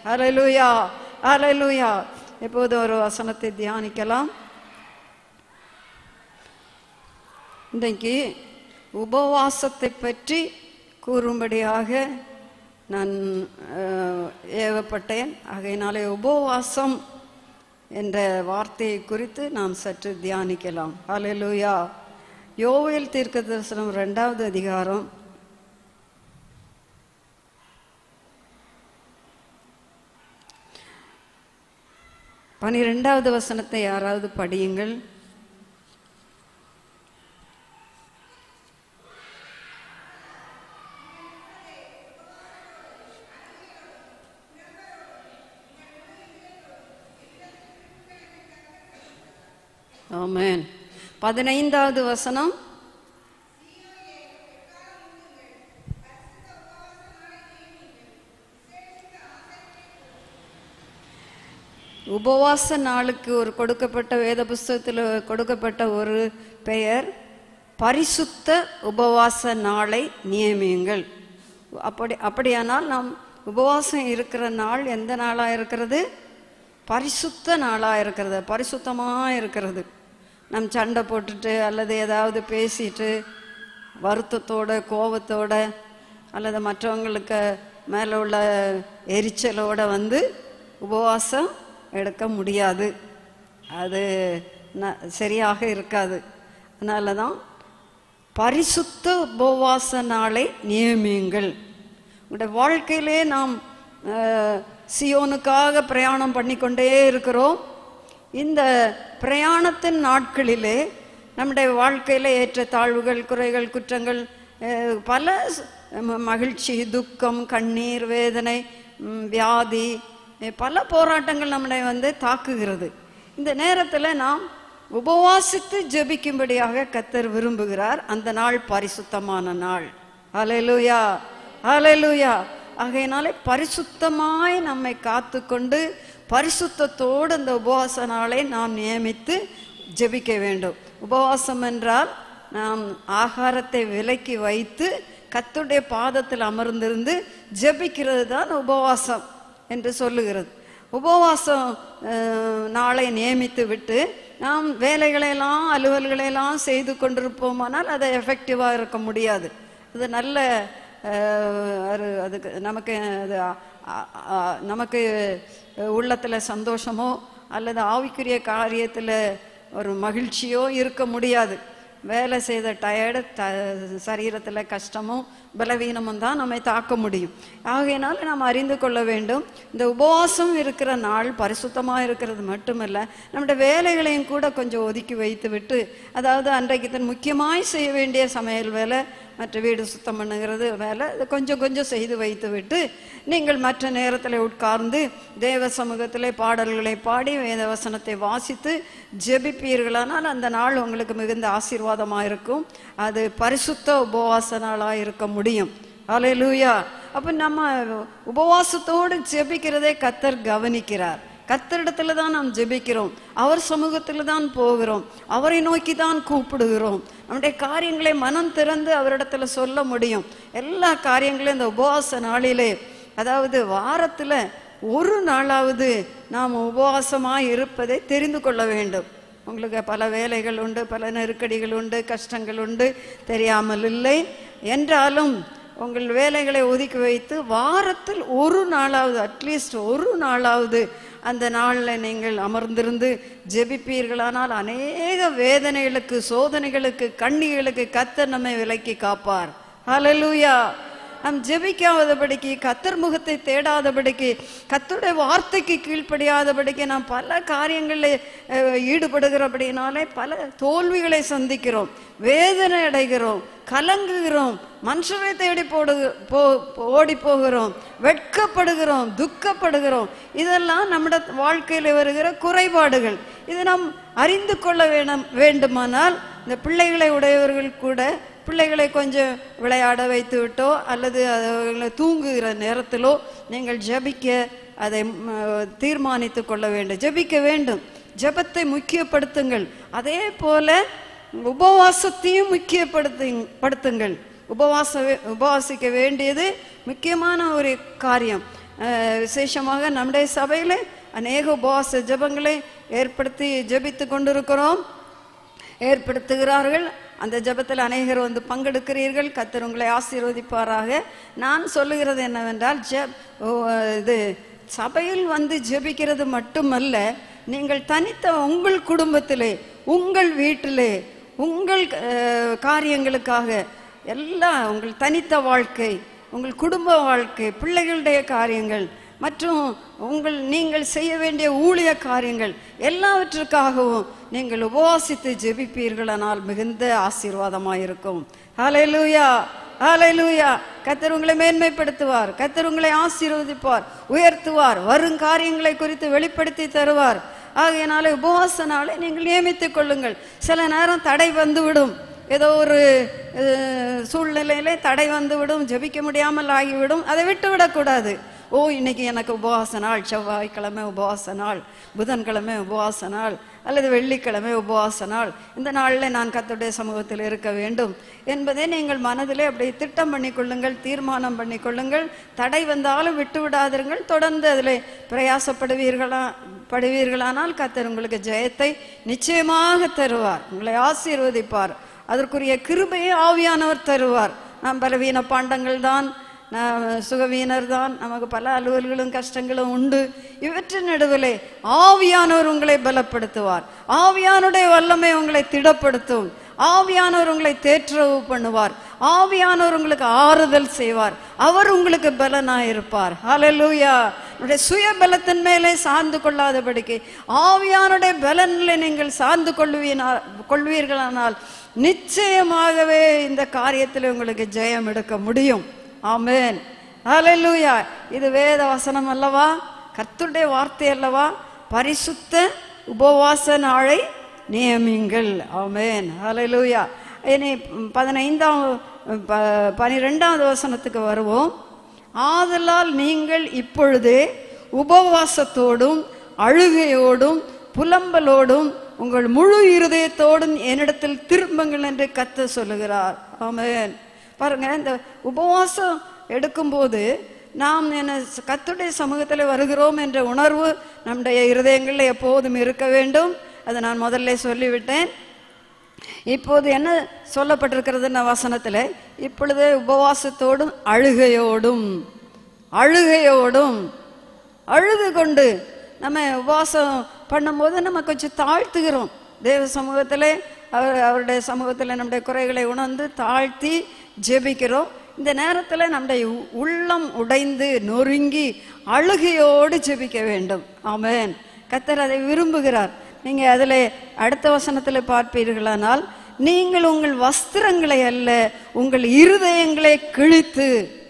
ஹalleluya ஹalleluya இப்போது ஒரு வசனத்தை தியானிக்கலாம் இன்றைக்கு உபவாசத்தை பற்றி கூறும்படியாக நான் அஹ், ஏவப்பட்டேன் ஆகையினாலே உபவாசம் என்ற வார்த்தையை குறித்து நாம் சற்று தியானிக்கலாம் ஹalleluya யோவேல் தீர்க்க தரிசனம் ரெண்டாவது அதிகாரம் பனிரெண்டாவது வசனத்தை யாராவது படியுங்கள் ஆமென் பதினைந்தாவது வசனம் உபவாச நாளுக்கு ஒரு கொடுக்கப்பட்ட வேத புஸ்தகத்தில் கொடுக்கப்பட்ட ஒரு பெயர் பரிசுத்த உபவாச நாளை நியமியுங்கள் அப்படி அப்படியானால் நாம் உபவாசம் இருக்கிற நாள் எந்த நாளாக இருக்கிறது பரிசுத்த நாளாக இருக்கிறது பரிசுத்தமாக இருக்கிறது நம் சண்டை போட்டுட்டு அல்லது ஏதாவது பேசிட்டு வருத்தத்தோட கோபத்தோட அல்லது மற்றவங்களுக்கு மேலே உள்ள எரிச்சலோட வந்து உபவாசம் எடுக்க முடியாது அது ந- சரியாக இருக்காது அதனால தான் பரிசுத்த உபவாச நாளை நியமியுங்கள் உங்களுடைய வாழ்க்கையிலே நாம் அஹ், சியோனுக்காக பிரயாணம் பண்ணிக்கொண்டே இருக்கிறோம் இந்த பிரயாணத்தின் நாட்களிலே நம்முடைய வாழ்க்கையில ஏற்ற தாழ்வுகள் குறைகள் குற்றங்கள் அஹ், பல ஸ்- ம- மகிழ்ச்சி துக்கம் கண்ணீர் வேதனை ம், வியாதி அஹ், பல போராட்டங்கள் நம்மளை வந்து தாக்குகிறது இந்த நேரத்தில் நாம் உபவாசித்து ஜெபிக்கும்படியாக கத்தர் விரும்புகிறார் அந்த நாள் பரிசுத்தமான நாள் ஹalleluya ஹalleluya ஆகையினாலே பரிசுத்தமாய் நம்மை காத்துக்கொண்டு பரிசுத்தத்தோடு அந்த உபவாச நாளை நாம் நியமித்து ஜெபிக்க வேண்டும் உபவாசம் என்றால் நாம் ஆகாரத்தை விலக்கி வைத்து கத்துடைய பாதத்தில் அமர்ந்திருந்து ஜெபிக்கிறது தான் உபவாசம் என்று சொல்லுகிறது உபவாசம் அஹ், நாளை நியமித்து விட்டு நாம் வேலைகளையெல்லாம் அலுவல்களையெல்லாம் செய்து கொண்டிருப்போமானால் அது எஃபெக்டிவாக இருக்க முடியாது அது நல்ல அஹ், ஒரு அதுக்கு நமக்கு அது அ- அ- அ- நமக்கு உள்ளத்தில் சந்தோஷமோ அல்லது ஆவிக்குரிய காரியத்தில் ஒரு மகிழ்ச்சியோ இருக்க முடியாது வேலை செய்த டயர்டு த சரீரத்தில் கஷ்டமும் பலவீனமும் தான் நம்மை தாக்க முடியும் ஆகையினால நாம் அறிந்து கொள்ள வேண்டும் இந்த உபவாசம் இருக்கிற நாள் பரிசுத்தமாக இருக்கிறது மட்டுமல்ல நம்முடைய வேலைகளையும் கூட கொஞ்சம் ஒதுக்கி வைத்து விட்டு அதாவது அன்றைக்கு தன் முக்கியமாய் செய்ய வேண்டிய சமையல் வேலை மற்ற வீடு சுத்தம் பண்ணுகிறது வேலை இது கொஞ்சம் கொஞ்சம் செய்து வைத்து விட்டு நீங்கள் மற்ற நேரத்தில் உட்கார்ந்து தேவ சமூகத்திலே பாடல்களை பாடி வேத வசனத்தை வாசித்து ஜெபிப்பீர்களானால் அந்த நாள் உங்களுக்கு மிகுந்த ஆசீர்வாதமாக இருக்கும் அது பரிசுத்த உபவாச நாளாக இருக்க முடியும் ஹalleluya அப்போ நம்ம உபவாசத்தோடு ஜெபிக்கிறதை கத்தர் கவனிக்கிறார் கத்தரிடத்துல தான் நாம் ஜெபிக்கிறோம் அவர் சமூகத்தில் தான் போகிறோம் அவரை நோக்கி தான் கூப்பிடுகிறோம் நம்முடைய காரியங்களை மனம் திறந்து அவரிடத்துல சொல்ல முடியும் எல்லா காரியங்களையும் இந்த உபவாச நாளிலே அதாவது வாரத்தில் ஒரு நாளாவது நாம் உபவாசமாக இருப்பதை தெரிந்து கொள்ள வேண்டும் உங்களுக்கு பல வேலைகள் உண்டு பல நெருக்கடிகள் உண்டு கஷ்டங்கள் உண்டு தெரியாமல் இல்லை என்றாலும் உங்கள் வேலைகளை ஒதுக்கி வைத்து வாரத்தில் ஒரு நாளாவது அட்லீஸ்ட் ஒரு நாளாவது அந்த நாளில் நீங்கள் அமர்ந்திருந்து ஜெபிப்பீர்களானால் அநேக வேதனைகளுக்கு சோதனைகளுக்கு கண்ணிகளுக்கு கத்தர் நம்மை விலக்கி காப்பார் ஹalleluya நாம் ஜெபிக்காதபடிக்கு கத்தர் முகத்தை தேடாதபடிக்கு கத்தருடைய வார்த்தைக்கு கீழ்ப்படியாதபடிக்கு நாம் பல காரியங்களில் அஹ், ஈடுபடுகிறபடினாலே பல தோல்விகளை சந்திக்கிறோம் வேதனை அடைகிறோம் கலங்குகிறோம் மனுஷரை தேடி போடு போ ஓடி போகிறோம் வெட்கப்படுகிறோம் துக்கப்படுகிறோம் இதெல்லாம் நம்முடைய வாழ்க்கையில் வருகிற குறைபாடுகள் இதை நாம் அறிந்து கொள்ள வேணும் வேண்டுமானால் இந்த பிள்ளைகளை உடையவர்கள் கூட பிள்ளைகளை கொஞ்சம் விளையாட வைத்து விட்டோ அல்லது அவர்களை தூங்குகிற நேரத்திலோ நீங்கள் ஜெபிக்க அதை ம், தீர்மானித்து கொள்ள வேண்டும் ஜெபிக்க வேண்டும் ஜெபத்தை முக்கியப்படுத்துங்கள் அதே போல உபவாசத்தையும் முக்கியப்படுத்து படுத்துங்கள் உபவாச உபவாசிக்க வேண்டியது முக்கியமான ஒரு காரியம் அஹ், விசேஷமாக நம்முடைய சபையில் அநேக உபவாச ஜெபங்களை ஏற்படுத்தி ஜெபித்து கொண்டிருக்கிறோம் ஏற்படுத்துகிறார்கள் அந்த ஜெபத்தில் அநேகர் வந்து பங்கெடுக்கிறீர்கள் கத்தர் உங்களை ஆசீர்வதிப்பாராக நான் சொல்லுகிறது என்னவென்றால் ஜெப் ஓ, இது சபையில் வந்து ஜெபிக்கிறது மட்டுமல்ல நீங்கள் தனித்த உங்கள் குடும்பத்திலே உங்கள் வீட்டிலே உங்கள் அஹ், காரியங்களுக்காக எல்லாம் உங்கள் தனித்த வாழ்க்கை உங்கள் குடும்ப வாழ்க்கை பிள்ளைகளுடைய காரியங்கள் மற்றும் உங்கள் நீங்கள் செய்ய வேண்டிய ஊழிய காரியங்கள் எல்லாவற்றுக்காகவும் நீங்கள் உபவாசித்து ஜெபிப்பீர்களானால் மிகுந்த ஆசீர்வாதமாக இருக்கும் ஹalleluya ஹalleluya கத்தர் உங்களை மேன்மைப்படுத்துவார் கத்தர் உங்களை ஆசீர்வதிப்பார் உயர்த்துவார் வரும் காரியங்களை குறித்து வெளிப்படுத்தி தருவார் ஆகையினால உபவாச நாளை நீங்கள் நியமித்துக் கொள்ளுங்கள் சில நேரம் தடை வந்துவிடும் ஏதோ ஒரு அஹ், சூழ்நிலையிலே தடை வந்துவிடும் ஜெபிக்க முடியாமல் ஆகிவிடும் அதை விட்டு விடக்கூடாது ஓ இன்னைக்கு எனக்கு உபவாச நாள் செவ்வாய்க்கிழமை உபவாச நாள் புதன்கிழமை உபவாச நாள் அல்லது வெள்ளிக்கிழமை உபவாச நாள் இந்த நாளில் நான் கர்த்தருடைய சமூகத்தில் இருக்க வேண்டும் என்பதை நீங்கள் மனதிலே அப்படி திட்டம் பண்ணிக்கொள்ளுங்கள் தீர்மானம் பண்ணிக்கொள்ளுங்கள் தடை வந்தாலும் விட்டு விடாதிருங்கள் தொடர்ந்து அதில் பிரயாசப்படுவீர்களா படுவீர்களானால் கர்த்தர் உங்களுக்கு ஜெயத்தை நிச்சயமாக தருவார் உங்களை ஆசீர்வதிப்பார் அதற்குரிய கிருபையை ஆவியானவர் தருவார் நாம் பலவீன பாண்டங்கள் தான் நாம் சுகவீனர் தான் நமக்கு பல அலுவல்களும் கஷ்டங்களும் உண்டு இவற்றின் நடுவிலே ஆவியானவர் உங்களை பலப்படுத்துவார் ஆவியானுடைய வல்லமை உங்களை திடப்படுத்தும் ஆவியானவர் உங்களை தேற்றவு பண்ணுவார் ஆவியானவர் உங்களுக்கு ஆறுதல் செய்வார் அவர் உங்களுக்கு பலனாயிருப்பார் ஹalleluya உடைய சுய பலத்தின் மேலே சார்ந்து கொள்ளாதபடிக்கு ஆவியானுடைய பலனில் நீங்கள் சார்ந்து கொள்வீனா கொள்வீர்களானால் நிச்சயமாகவே இந்த காரியத்தில் உங்களுக்கு ஜெயம் எடுக்க முடியும் ஆமென் ஹalleluya இது வேத வசனம் அல்லவா கர்த்தருடைய வார்த்தை அல்லவா பரிசுத்த உபவாச நாளை நியமிங்கள் ஆமென் ஹalleluya இனி பதினைந்தாம் ப- பனிரெண்டாவது வசனத்துக்கு வருவோம் ஆதலால் நீங்கள் இப்பொழுதே உபவாசத்தோடும் அழுகையோடும் புலம்பலோடும் உங்கள் முழு இருதயத்தோடும் என்னிடத்தில் திரும்புங்கள் என்று கத்த சொல்லுகிறார் ஆமென் பாருங்க இந்த உபவாசம் எடுக்கும்போது நாம் என்ன கத்துடைய சமூகத்தில் வருகிறோம் என்ற உணர்வு நம்முடைய இருதயங்களில் எப்போதும் இருக்க வேண்டும் அதை நான் முதல்ல சொல்லிவிட்டேன் இப்போது என்ன சொல்லப்பட்டிருக்கிறதுన్న வசனத்தில் இப்பொழுது உபவாசத்தோடும் அழுகையோடும் அழுகையோடும் அழுது கொண்டு நம்ம உபவாசம் பண்ணும்போது நம்ம கொஞ்சம் தாழ்த்துகிறோம் தேவ சமூகத்தில் அவர் அவருடைய சமூகத்தில் நம்முடைய குறைகளை உணர்ந்து தாழ்த்தி ஜெபிக்கிறோம் இந்த நேரத்தில் நம்முடைய உ- உள்ளம் உடைந்து நொறுங்கி அழுகையோடு ஜெபிக்க வேண்டும் ஆமென் கத்தர் அதை விரும்புகிறார் நீங்கள் அதில் அடுத்த வசனத்தில் பார்ப்பீர்களானால் நீங்கள் உங்கள் வஸ்திரங்களை அல்ல உங்கள் இருதயங்களை கிழித்து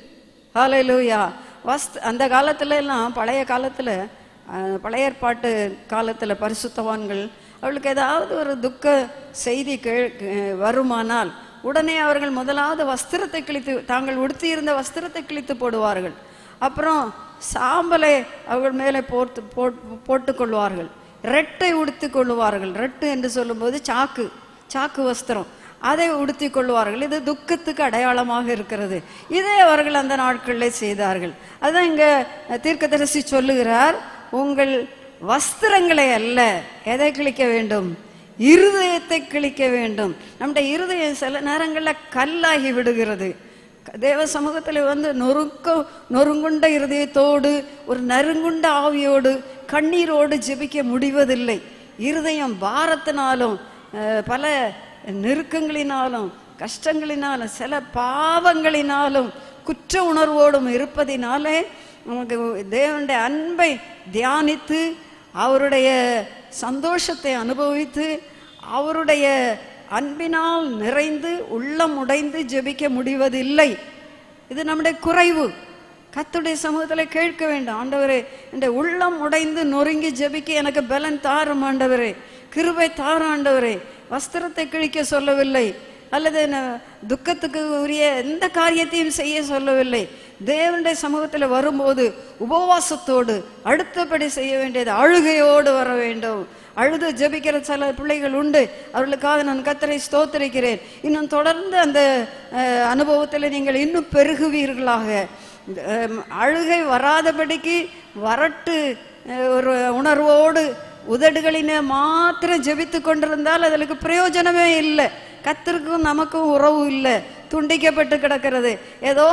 ஹalleluya வஸ்த் அந்த காலத்துல எல்லாம் பழைய காலத்துல அஹ், பழைய ஏற்பாட்டு காலத்துல பரிசுத்தவான்கள் அவளுக்கு ஏதாவது ஒரு துக்க செய்தி கே- கே- வருமானால் உடனே அவர்கள் முதலாவது வஸ்திரத்தை கிழித்து தாங்கள் உடுத்தியிருந்த வஸ்திரத்தை கிழித்து போடுவார்கள் அப்புறம் சாம்பலை அவர்கள் மேலே போட்டு போட்டு போட்டுக்கொள்வார்கள் ரெட்டை உடுத்திக் கொள்வார்கள் ரெட்டு என்று சொல்லும்போது சாக்கு சாக்கு வஸ்திரம் அதை உடுத்திக் கொள்வார்கள் இது துக்கத்துக்கு அடையாளமாக இருக்கிறது இதை அவர்கள் அந்த நாட்களில் செய்தார்கள் அதான் இங்க தீர்க்கதரிசி சொல்லுகிறார் உங்கள் வஸ்திரங்களை அல்ல எதை கிழிக்க வேண்டும் இருதயத்தை கிழிக்க வேண்டும் நம்முடைய இருதயம் சில நேரங்களில் கல்லாகி விடுகிறது தேவ சமூகத்தில் வந்து நொறுக்க நொறுங்குண்ட இருதயத்தோடு ஒரு நறுங்குண்ட ஆவியோடு கண்ணீரோடு ஜெபிக்க முடிவதில்லை இருதயம் பாரத்தினாலும் அஹ், பல நெருக்கங்களினாலும் கஷ்டங்களினாலும் சில பாவங்களினாலும் குற்ற உணர்வோடும் இருப்பதினாலே நமக்கு தேவனுடைய அன்பை தியானித்து அவருடைய சந்தோஷத்தை அனுபவித்து அவருடைய அன்பினால் நிறைந்து உள்ளம் உடைந்து ஜெபிக்க முடிவதில்லை இது நம்முடைய குறைவு கத்துடைய சமூகத்தில் கேட்க வேண்டும் ஆண்டவரே இந்த உள்ளம் உடைந்து நொறுங்கி ஜெபிக்க எனக்கு பலன் தாரும் ஆண்டவரே கிருபை தாரும் ஆண்டவரே வஸ்திரத்தை கிழிக்க சொல்லவில்லை அல்லது ந- துக்கத்துக்கு உரிய எந்த காரியத்தையும் செய்ய சொல்லவில்லை தேவனுடைய சமூகத்தில் வரும்போது உபவாசத்தோடு அடுத்தபடி செய்ய வேண்டியது அழுகையோடு வர வேண்டும் அழுது ஜெபிக்கிற சில பிள்ளைகள் உண்டு அவர்களுக்காக நான் கத்தரை ஸ்தோத்திரிக்கிறேன் இன்னும் தொடர்ந்து அந்த அஹ், அனுபவத்தில் நீங்கள் இன்னும் பெருகுவீர்களாக அஹ், அழுகை வராதபடிக்கு வரட்டு அஹ், ஒரு உணர்வோடு உதடுகளிനെ மாத்திரம் ஜெபித்து கொண்டிருந்தால் அதற்கு பிரயோஜனமே இல்லை கத்திற்கும் நமக்கும் உறவு இல்லை துண்டிக்கப்பட்டு கிடக்கிறது ஏதோ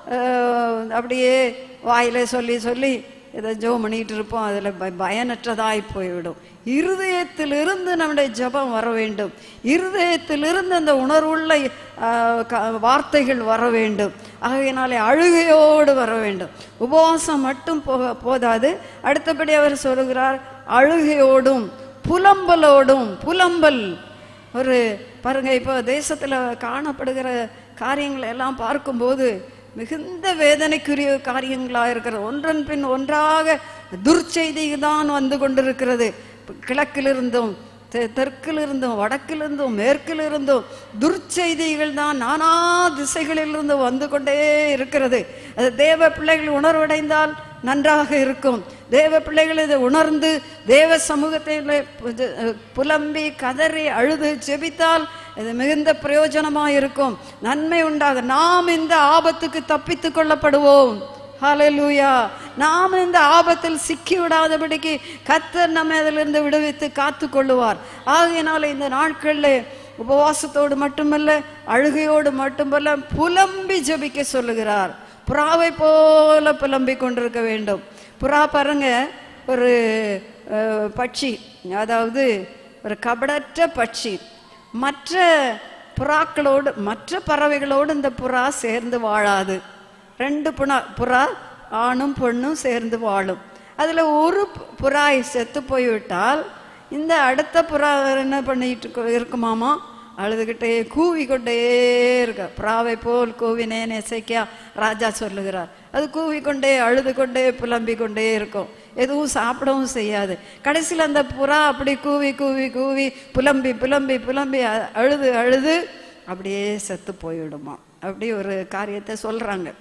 அஹ், அப்படியே வாயில சொல்லி சொல்லி ஏதோ ஜெபம் பண்ணிட்டு இருப்போம் அதில் ப பயனற்றதாய் போய்விடும் இருதயத்திலிருந்து நம்முடைய ஜெபம் வர வேண்டும் இருதயத்திலிருந்து அந்த உணர்வுள்ள ஆஹ், க- வார்த்தைகள் வர வேண்டும் ஆகையினாலே அழுகையோடு வர வேண்டும் உபவாசம் மட்டும் போக போதாது அடுத்தபடி அவர் சொல்கிறார் அழுகையோடும் புலம்பலோடும் புலம்பல் ஒரு பாருங்க இப்போ தேசத்துல காணப்படுகிற காரியங்களை எல்லாம் பார்க்கும்போது மிகுந்த வேதனைக்குரிய காரியங்களா இருக்கிறது ஒன்றன் பின் ஒன்றாக துர்ச்செய்தி தான் வந்து கொண்டிருக்கிறது கிழக்கிலிருந்தும் தெ- தெற்கிலிருந்தும் வடக்கிலிருந்தும் மேற்கிலிருந்தும் துர்ச்செய்திகள் தான் நானா திசைகளிலிருந்து வந்து கொண்டே இருக்கிறது அது தேவ பிள்ளைகள் உணர்வடைந்தால் நன்றாக இருக்கும் தேவ பிள்ளைகள் இதை உணர்ந்து தேவ சமூகத்தில் பு- புலம்பி கதறி அழுது ஜெபித்தால் இது மிகுந்த பிரயோஜனமாக இருக்கும் நன்மை உண்டாக நாம் இந்த ஆபத்துக்கு தப்பித்துக் கொள்ளப்படுவோம் ஹalleluya நாம் இந்த ஆபத்தில் சிக்கி விடாதபடிக்கு கர்த்தர் நம்மை அதிலிருந்து விடுவித்து காத்து கொள்ளுவார் ஆகையினால இந்த நாட்களில் உபவாசத்தோடு மட்டுமல்ல அழுகையோடு மட்டுமல்ல புலம்பி ஜெபிக்க சொல்லுகிறார் புறாவை போல புலம்பிக் கொண்டிருக்க வேண்டும் புறா பாருங்க ஒரு அஹ், பட்சி அதாவது ஒரு கபடற்ற பட்சி மற்ற புறாக்களோடு மற்ற பறவைகளோடு இந்த புறா சேர்ந்து வாழாது ரெண்டு புறா புறா ஆணும் பெண்ணும் சேர்ந்து வாழும் அதுல ஒரு பு- புறா செத்து போய்விட்டால் இந்த அடுத்த புறா என்ன பண்ணிட்டு இருக்கு- இருக்குமாமா அழுதுகிட்டே கூவிக்கொண்டே இருக்க புறாவை போல் கூவினேன் எசைக்கியா ராஜா சொல்லுகிறார் அது கூவிக்கொண்டே அழுது கொண்டே புலம்பிக் கொண்டே இருக்கும் எதுவும் சாப்பிடவும் செய்யாது கடைசியில் அந்த புறா அப்படி கூவி கூவி கூவி புலம்பி புலம்பி புலம்பி அ- அழுது அழுது அப்படியே செத்து போய்விடுமா அப்படி ஒரு காரியத்தை சொல்றாங்க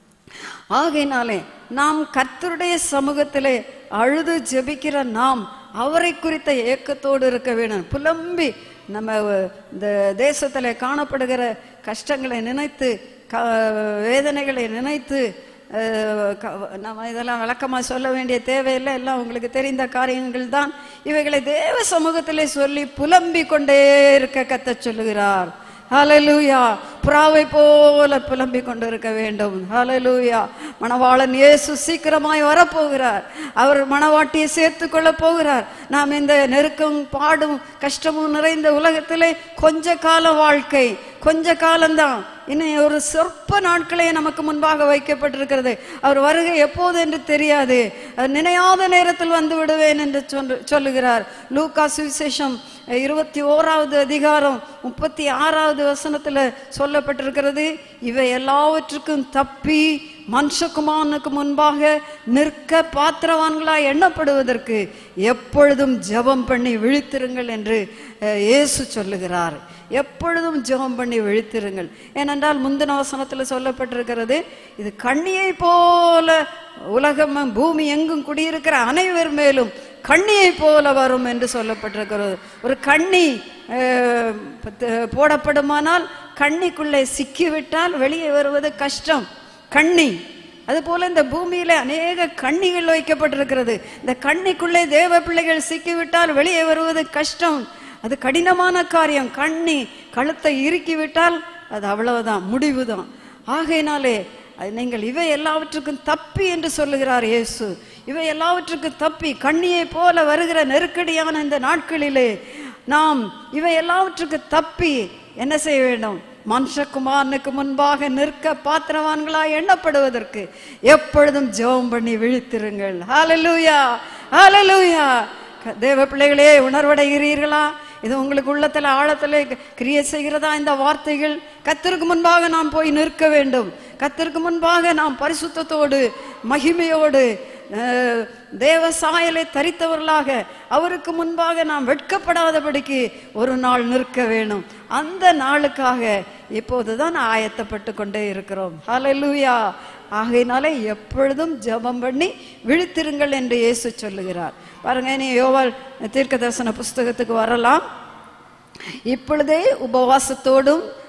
ஆகையினாலே நாம் கர்த்தருடைய சமூகத்திலே அழுது ஜெபிக்கிற நாம் அவரை குறித்த ஏக்கத்தோடு இருக்க வேணும் புலம்பி நம்ம இந்த தேசத்துல காணப்படுகிற கஷ்டங்களை நினைத்து க வேதனைகளை நினைத்து அஹ், க- நம்ம இதெல்லாம் விளக்கமா சொல்ல வேண்டிய தேவையில்லை எல்லாம் உங்களுக்கு தெரிந்த காரியங்கள் தான் இவைகளை தேவ சமூகத்திலே சொல்லி புலம்பிக் கொண்டே இருக்க கத்த சொல்லுகிறார் ஹalleluya புறாவை போல புலம்பிக் கொண்டிருக்க வேண்டும் ஹalleluya மணவாளன் இயேசு சீக்கிரமாய் வரப்போகிறார் அவர் மணவாட்டியை சேர்த்து கொள்ள போகிறார் நாம் இந்த நெருக்கம் பாடும் கஷ்டமும் நிறைந்த உலகத்திலே கொஞ்ச கால வாழ்க்கை கொஞ்ச காலம்தான் இன்னும் ஒரு சொற்ப நாட்களே நமக்கு முன்பாக வைக்கப்பட்டிருக்கிறது அவர் வருகை எப்போது என்று தெரியாது அது நினையாத நேரத்தில் வந்து விடுவேன் என்று சொல்லு சொல்லுகிறார் லூக்கா சுவிசேஷம் இருபத்தி ஓராவது அதிகாரம் முப்பத்தி ஆறாவது வசனத்துல சொல்லப்பட்டிருக்கிறது இவை எல்லாவற்றுக்கும் தப்பி மனுஷகுமாரனுக்கு முன்பாக நிற்க பாத்திரவான்களாய் எண்ணப்படுவதற்கு எப்பொழுதும் ஜெபம் பண்ணி விழித்திருங்கள் என்று அஹ், இயேசு சொல்லுகிறார் எப்பொழுதும் ஜெபம் பண்ணி விழித்திருங்கள் ஏனென்றால் முந்தின வசனத்துல சொல்லப்பட்டிருக்கிறது இது கண்ணியை போல உலகம் பூமி எங்கும் குடியிருக்கிற அனைவர் மேலும் கண்ணியை போல வரும் என்று சொல்லப்பட்டிருக்கிறது ஒரு கண்ணி அஹ், பத்து- போடப்படுமானால் கண்ணிக்குள்ளே சிக்கிவிட்டால் வெளியே வருவது கஷ்டம் கண்ணி அதுபோல இந்த பூமியில அநேக கண்ணிகள் வைக்கப்பட்டிருக்கிறது இந்த கண்ணிக்குள்ளே தேவ பிள்ளைகள் சிக்கிவிட்டால் வெளியே வருவது கஷ்டம் அது கடினமான காரியம் கண்ணி கழுத்தை இறுக்கி விட்டால் அது அவ்வளவுதான் முடிவுதான் ஆகையினாலே அது நீங்கள் இவை எல்லாவற்றுக்கும் தப்பி என்று சொல்லுகிறார் இயேசு இவை எல்லாவற்றுக்கும் தப்பி கண்ணியை போல வருகிற நெருக்கடியான இந்த நாட்களிலே நாம் இவை எல்லாவற்றுக்கும் தப்பி என்ன செய்ய வேண்டும் மனுஷகுமாரனுக்கு முன்பாக நிற்க பாத்திரவான்களாய் எண்ணப்படுவதற்கு எப்பொழுதும் ஜெபம் பண்ணி விழித்திருங்கள் ஹalleluya ஹalleluya க- தேவ பிள்ளைகளே உணர்வடைகிறீர்களா இது உங்களுக்கு உள்ளத்துல ஆழத்துல கிரியை செய்கிறதா இந்த வார்த்தைகள் கத்திற்கு முன்பாக நாம் போய் நிற்க வேண்டும் கத்திற்கு முன்பாக நாம் பரிசுத்தத்தோடு மகிமையோடு அஹ், தேவ சாயலை தரித்தவர்களாக அவருக்கு முன்பாக நாம் வெட்கப்படாதபடிக்கு ஒரு நாள் நிற்க வேணும் அந்த நாளுக்காக இப்போதுதான் ஆயத்தப்பட்டு கொண்டே இருக்கிறோம் ஹalleluya ஆகையினாலே எப்பொழுதும் ஜெபம் பண்ணி விழித்திருங்கள் என்று இயேசு சொல்லுகிறார் பாருங்க நீ யோவால் தீர்க்க தரிசன புஸ்தகத்துக்கு வரலாம் இப்பொழுதே உபவாசத்தோடும்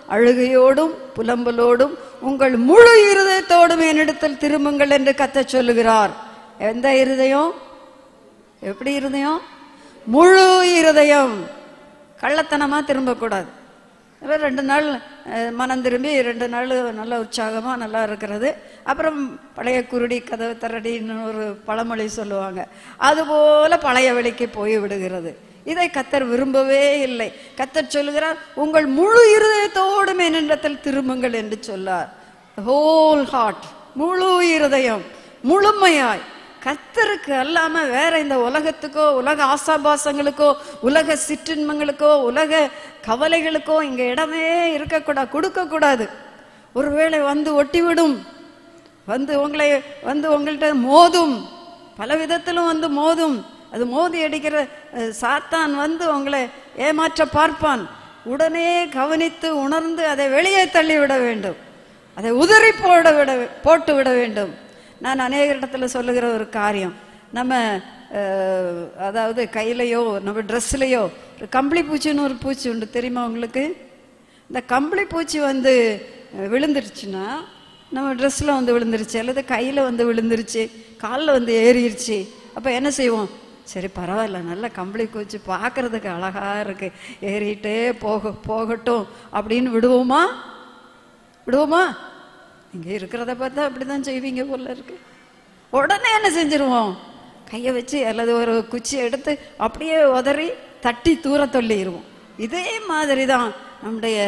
அழுகையோடும் புலம்பலோடும் உங்கள் முழு இருதயத்தோடும் என்னிடத்தில் திரும்புங்கள் என்று கத்தச் சொல்லுகிறார் எந்த இருதயம் எப்படி இருதயம் முழு இருதயம் கள்ளத்தனமா திரும்பக்கூடாது அப்புறம் ரெண்டு நாள் அஹ், மனம் திரும்பி ரெண்டு நாள் நல்ல உற்சாகமா நல்லா இருக்கிறது அப்புறம் பழைய குருடி கதவு தரடின்னு ஒரு பழமொழி சொல்லுவாங்க அதுபோல பழைய வழிக்கு போய் விடுகிறது இதை கத்தர் விரும்பவே இல்லை கத்தர் சொல்லுகிறார் உங்கள் முழு இருதயத்தோடும் என்னிடத்தில் திரும்புங்கள் என்று சொல்லார் ஹோல் ஹார்ட் முழு இருதயம் முழுமையாய் கத்தருக்கு அல்லாம வேற இந்த உலகத்துக்கோ உலக ஆசாபாசங்களுக்கோ உலக சிற்றின்மங்களுக்கோ உலக கவலைகளுக்கோ இங்க இடமே இருக்கக்கூடாது கொடுக்க கூடாது ஒருவேளை வந்து ஒட்டிவிடும் வந்து உங்களை வந்து உங்கள்கிட்ட மோதும் பல விதத்திலும் வந்து மோதும் அது மோதி அடிக்கிற அஹ், சாத்தான் வந்து உங்களை ஏமாற்ற பார்ப்பான் உடனே கவனித்து உணர்ந்து அதை வெளியே தள்ளிவிட வேண்டும் அதை உதறி போட விட போட்டு விட வேண்டும் நான் அநேக இடத்துல சொல்லுகிற ஒரு காரியம் நம்ம அஹ், அதாவது கையிலையோ நம்ம ட்ரெஸ்லையோ ஒரு கம்பளி பூச்சின்னு ஒரு பூச்சி உண்டு தெரியுமா உங்களுக்கு இந்த கம்பளி பூச்சி வந்து அஹ், விழுந்துருச்சுன்னா நம்ம ட்ரெஸ்ஸில் வந்து விழுந்துருச்சு அல்லது கையில் வந்து விழுந்துருச்சு காலில் வந்து ஏறிடுச்சு அப்போ என்ன செய்வோம் சரி பரவாயில்ல நல்ல கம்பளி பூச்சி பார்க்கறதுக்கு அழகா இருக்கு ஏறிட்டே போக போகட்டும் அப்படின்னு விடுவோமா விடுவோமா இங்கே இருக்கிறத பார்த்தா அப்படிதான் செய்வீங்க போல இருக்கு உடனே என்ன செஞ்சிருவோம் கையை வச்சு அல்லது ஒரு குச்சி எடுத்து அப்படியே உதறி தட்டி தூர தள்ளிடுவோம் இதே மாதிரி தான் நம்முடைய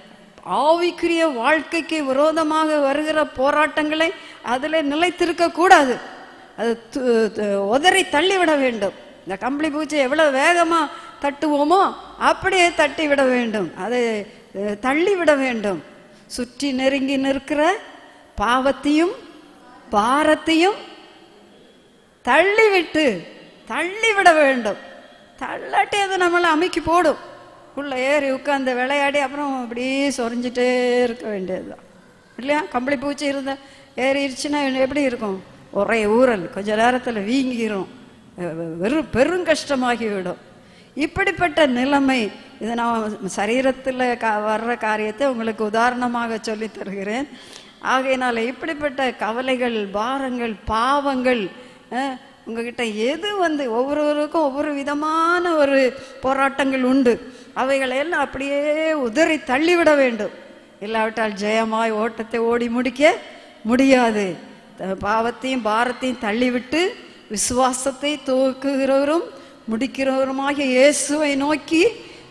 ஆவிக்குரிய வாழ்க்கைக்கு விரோதமாக வருகிற போராட்டங்களை அதில் நிலைத்திருக்க கூடாது அது து- து- உதறி தள்ளிவிட வேண்டும் இந்த கம்பளி பூச்சி எவ்வளவு வேகமா தட்டுவோமோ அப்படியே தட்டி விட வேண்டும் அதை அஹ், தள்ளி விட வேண்டும் சுற்றி நெருங்கி நிற்கிற பாவத்தையும் பாரத்தையும் தள்ளிவிட்டு தள்ளிவிட வேண்டும் தள்ளாட்டி அது நம்மளை அமைக்கி போடும் உள்ள ஏறி உட்காந்து விளையாடி அப்புறம் அப்படியே சொரிஞ்சிட்டே இருக்க வேண்டியதுதான் இல்லையா கம்பளி பூச்சி இருந்த ஏறிடுச்சுன்னா எப்படி இருக்கும் ஒரே ஊறல் கொஞ்ச நேரத்தில் வீங்கிரும் வெ- வெறும் பெருங்கஷ்டமாகி விடும் இப்படிப்பட்ட நிலைமை இதை நான் சரீரத்தில் கா வர்ற காரியத்தை உங்களுக்கு உதாரணமாக சொல்லித் தருகிறேன் ஆகையினால இப்படிப்பட்ட கவலைகள் பாரங்கள் பாவங்கள் அஹ், உங்ககிட்ட எது வந்து ஒவ்வொருவருக்கும் ஒவ்வொரு விதமான ஒரு போராட்டங்கள் உண்டு அவைகளை எல்லாம் அப்படியே உதறி தள்ளிவிட வேண்டும் இல்லாவிட்டால் ஜெயமாய் ஓட்டத்தை ஓடி முடிக்க முடியாது த- பாவத்தையும் பாரத்தையும் தள்ளிவிட்டு விசுவாசத்தை துவக்குகிறவரும் முடிக்கிறவருமாகிய இயேசுவை நோக்கி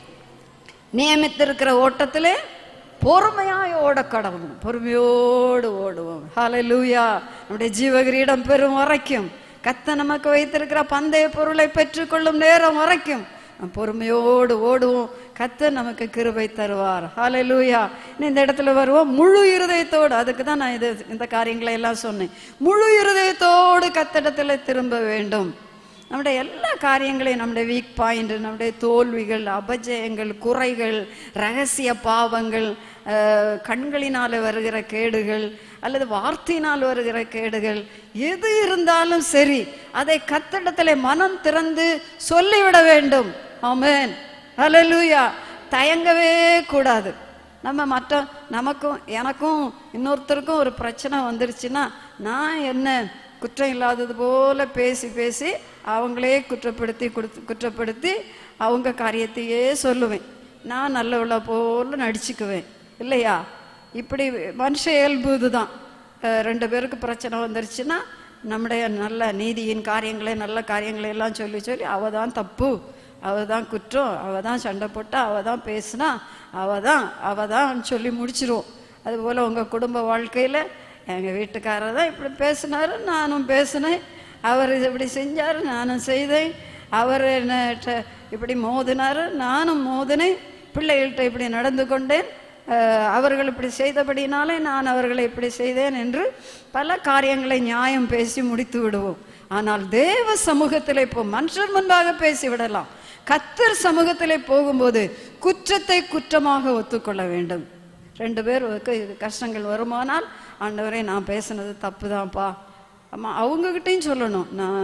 நியமித்திருக்கிற ஓட்டத்திலே பொறுமையாய் ஓட கடவுள் பொறுமையோடு ஓடுவோம் ஹalleluya நம்முடைய ஜீவகிரீடம் பெறும் வரைக்கும் கத்த நமக்கு வைத்திருக்கிற பந்தய பொருளை பெற்றுக்கொள்ளும் நேரம் வரைக்கும் நாம் பொறுமையோடு ஓடுவோம் கத்த நமக்கு கிருபை தருவார் ஹalleluya இனி இந்த இடத்துல வருவோம் முழு இருதயத்தோடு அதுக்கு தான் நான் இது இந்த காரியங்களை எல்லாம் சொன்னேன் முழு இருதயத்தோடு கத்திடத்துல திரும்ப வேண்டும் நம்முடைய எல்லா காரியங்களையும் நம்முடைய வீக் பாயிண்ட் நம்முடைய தோல்விகள் அபஜயங்கள் குறைகள் ரகசிய பாவங்கள் அஹ், கண்களினால் வருகிற கேடுகள் அல்லது வார்த்தையினால் வருகிற கேடுகள் எது இருந்தாலும் சரி அதை கத்திடத்திலே மனம் திறந்து சொல்லிவிட வேண்டும் ஆமென் ஹalleluya தயங்கவே கூடாது நம்ம மற்ற நமக்கும் எனக்கும் இன்னொருத்தருக்கும் ஒரு பிரச்சனை வந்துருச்சுன்னா நான் என்ன குற்றம் இல்லாதது போல பேசி பேசி அவங்களே குற்றப்படுத்தி கொடுத்து குற்றப்படுத்தி அவங்க காரியத்தையே சொல்லுவேன் நான் நல்லவள போல நடிச்சுக்குவேன் இல்லையா இப்படி மனுஷ இயல்பு இதுதான் அஹ் ரெண்டு பேருக்கு பிரச்சனை வந்துருச்சுன்னா நம்முடைய நல்ல நீதியின் காரியங்களை நல்ல காரியங்களை எல்லாம் சொல்லி சொல்லி அவ தான் தப்பு அவ தான் குற்றம் அவ தான் சண்டை போட்டா அவ தான் பேசுனா அவ தான் அவ தான் சொல்லி முடிச்சிருவோம் அதுபோல் உங்கள் குடும்ப வாழ்க்கையில் எங்கள் வீட்டுக்காரர் தான் இப்படி பேசினாரு நானும் பேசினேன் அவர் இப்படி செஞ்சார் நானும் செய்தேன் அவர் என்ன ட- இப்படி மோதினாரு நானும் மோதினேன் பிள்ளைகள்கிட்ட இப்படி நடந்து கொண்டேன் அஹ், அவர்கள் இப்படி செய்தபடினாலே நான் அவர்களை இப்படி செய்தேன் என்று பல காரியங்களை நியாயம் பேசி முடித்து விடுவோம் ஆனால் தேவ சமூகத்தில் இப்போ மனுஷர் முன்பாக பேசி விடலாம் கத்தர் சமூகத்திலே போகும்போது குற்றத்தை குற்றமாக ஒத்துக்கொள்ள வேண்டும் ரெண்டு பேருக்கு இது கஷ்டங்கள் வருமானால் ஆண்டவரே நான் பேசுனது தப்பு தான்ப்பா அம்மா அவங்கக்கிட்டையும் சொல்லணும் நான்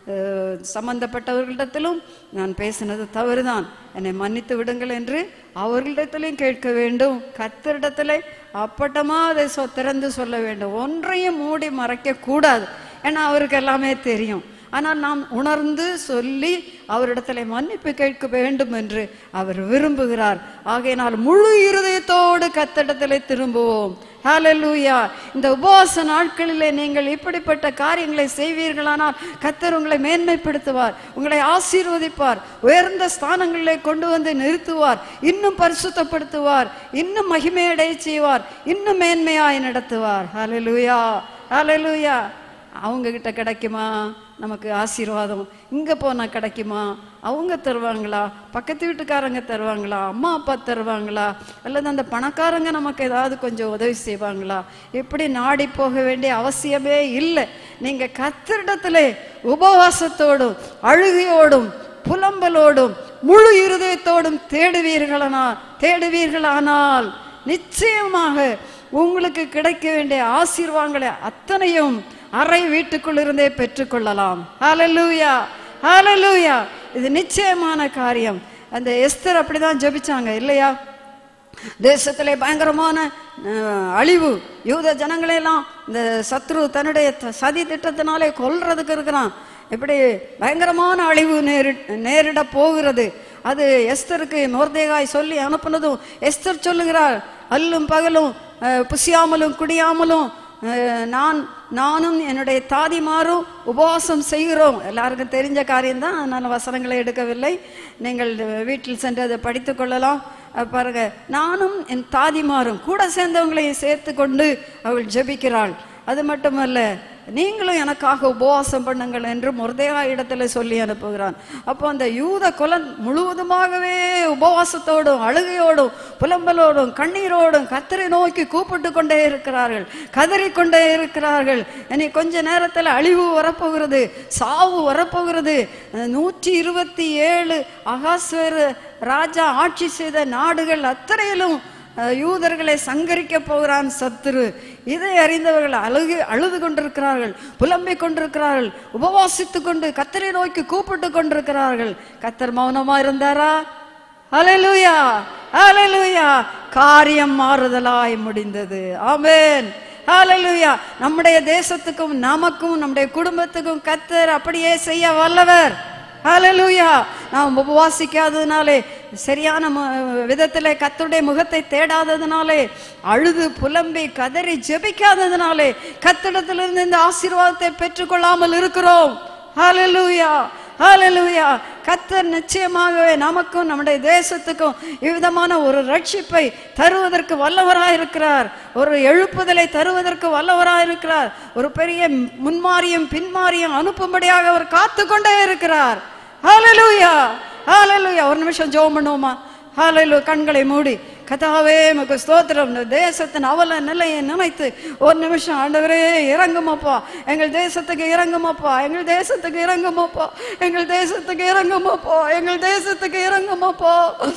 அஹ், சம்பந்தப்பட்டவர்களிடத்திலும் நான் பேசினது தவறுதான் என்னை மன்னித்து விடுங்கள் என்று அவர்களிடத்திலும் கேட்க வேண்டும் கத்தரிடத்திலே அப்பட்டமா அதை சொ- திறந்து சொல்ல வேண்டும் ஒன்றையும் மூடி மறைக்க கூடாது ஏன்னா அவருக்கு எல்லாமே தெரியும் ஆனால் நாம் உணர்ந்து சொல்லி அவரிடத்துல மன்னிப்பு கேட்க வேண்டும் என்று அவர் விரும்புகிறார் ஆகையினால் முழு இருதயத்தோடு கத்தடத்திலே திரும்புவோம் ஹalleluya இந்த உபவாச நாட்களிலே நீங்கள் இப்படிப்பட்ட காரியங்களை செய்வீர்களானால் கத்தர் உங்களை மேன்மைப்படுத்துவார் உங்களை ஆசீர்வதிப்பார் உயர்ந்த ஸ்தானங்களிலே கொண்டு வந்து நிறுத்துவார் இன்னும் பரிசுத்தப்படுத்துவார் இன்னும் மகிமையடைய செய்வார் இன்னும் மேன்மையாய் நடத்துவார் ஹalleluya ஹalleluya அவங்க கிட்ட கிடைக்குமா நமக்கு ஆசீர்வாதம் இங்க போனா கிடைக்குமா அவங்க தருவாங்களா பக்கத்து வீட்டுக்காரங்க தருவாங்களா அம்மா அப்பா தருவாங்களா அல்லது அந்த பணக்காரங்க நமக்கு ஏதாவது கொஞ்சம் உதவி செய்வாங்களா இப்படி நாடி போக வேண்டிய அவசியமே இல்லை நீங்க கத்திரிடத்திலே உபவாசத்தோடும் அழுகையோடும் புலம்பலோடும் முழு இருதயத்தோடும் தேடுவீர்களானா தேடுவீர்களானால் நிச்சயமாக உங்களுக்கு கிடைக்க வேண்டிய ஆசீர்வாதங்களை அத்தனையும் அறை வீட்டுக்குள் இருந்தே பெற்றுக்கொள்ளலாம் ஹalleluya ஹalleluya இது நிச்சயமான காரியம் அந்த எஸ்தர் அப்படிதான் ஜெபிச்சாங்க இல்லையா தேசத்திலே பயங்கரமான அஹ், அழிவு யூத ஜனங்களையெல்லாம் இந்த சத்ரு தன்னுடைய த- சதி திட்டத்தினாலே கொல்றதுக்கு இருக்கிறான் இப்படி பயங்கரமான அழிவு நேரி நேரிட போகிறது அது எஸ்தருக்கு மோர்தேகாய் சொல்லி அனுப்புனதும் எஸ்தர் சொல்லுகிறார் அல்லும் பகலும் அஹ், புசியாமலும் குடியாமலும் அஹ், நான் நானும் என்னுடைய தாதிமாரும் உபவாசம் செய்கிறோம் எல்லாருக்கும் தெரிஞ்ச காரியம்தான் அதனால வசனங்களை எடுக்கவில்லை நீங்கள் வீட்டில் சென்று அதை படித்துக் கொள்ளலாம் அஹ் பாருங்க நானும் என் தாதிமாரும் கூட சேர்ந்தவங்களையும் சேர்த்து கொண்டு அவள் ஜெபிக்கிறாள் அது மட்டுமல்ல நீங்களும் எனக்காக உபவாசம் பண்ணுங்கள் என்று முருதேகா இடத்துல சொல்லி அனுப்புகிறான் அப்போ அந்த யூத குலன் முழுவதுமாகவே உபவாசத்தோடும் அழுகையோடும் புலம்பலோடும் கண்ணீரோடும் கத்தரை நோக்கி கூப்பிட்டு கொண்டே இருக்கிறார்கள் கதறிக்கொண்டே இருக்கிறார்கள் இனி கொஞ்ச நேரத்தில் அழிவு வரப்போகிறது சாவு வரப்போகிறது நூற்றி இருபத்தி ஏழு அகாஸ்வேரு ராஜா ஆட்சி செய்த நாடுகள் அத்தனையிலும் அஹ், யூதர்களை சங்கரிக்க போகிறான் சத்துரு இதை அறிந்தவர்கள் அழுகு அழுது கொண்டிருக்கிறார்கள் புலம்பிக் கொண்டிருக்கிறார்கள் உபவாசித்துக் கொண்டு கத்தரை நோக்கி கூப்பிட்டு கொண்டிருக்கிறார்கள் கத்தர் மௌனமா இருந்தாரா ஹalleluya ஹalleluya காரியம் மாறுதலாய் முடிந்தது ஆமென் ஹalleluya நம்முடைய தேசத்துக்கும் நமக்கும் நம்முடைய குடும்பத்துக்கும் கத்தர் அப்படியே செய்ய வல்லவர் ஹalleluya நாம் உபவாசிக்காததுனாலே சரியான மு- விதத்திலே கத்தருடைய முகத்தை தேடாததுனாலே அழுது புலம்பி கதறி ஜெபிக்காததுனாலே கத்திடத்திலிருந்து இந்த ஆசீர்வாதத்தை பெற்றுக்கொள்ளாமல் இருக்கிறோம் ஹalleluya ஹalleluya கத்தர் நிச்சயமாகவே நமக்கும் நம்முடைய தேசத்துக்கும் இவ்விதமான ஒரு ரட்சிப்பை தருவதற்கு வல்லவராயிருக்கிறார் ஒரு எழுப்புதலை தருவதற்கு வல்லவராயிருக்கிறார் ஒரு பெரிய முன்மாரியும் பின்மாரியும் அனுப்பும்படியாக அவர் காத்து கொண்டே இருக்கிறார் ஹalleluya ஹalleluya ஒரு நிமிஷம் ஜெபம் பண்ணுவோமா ஹalleluya கண்களை மூடி கதாவே மக்கு ஸ்தோத்திரம் இந்த தேசத்தின் அவல நிலையை நினைத்து ஒரு நிமிஷம் ஆண்டவரே இறங்குமாப்பா எங்கள் தேசத்துக்கு இறங்குமாப்பா எங்கள் தேசத்துக்கு இறங்குமாப்பா எங்கள் தேசத்துக்கு இறங்குமாப்பா எங்கள் தேசத்துக்கு இறங்குமாப்பா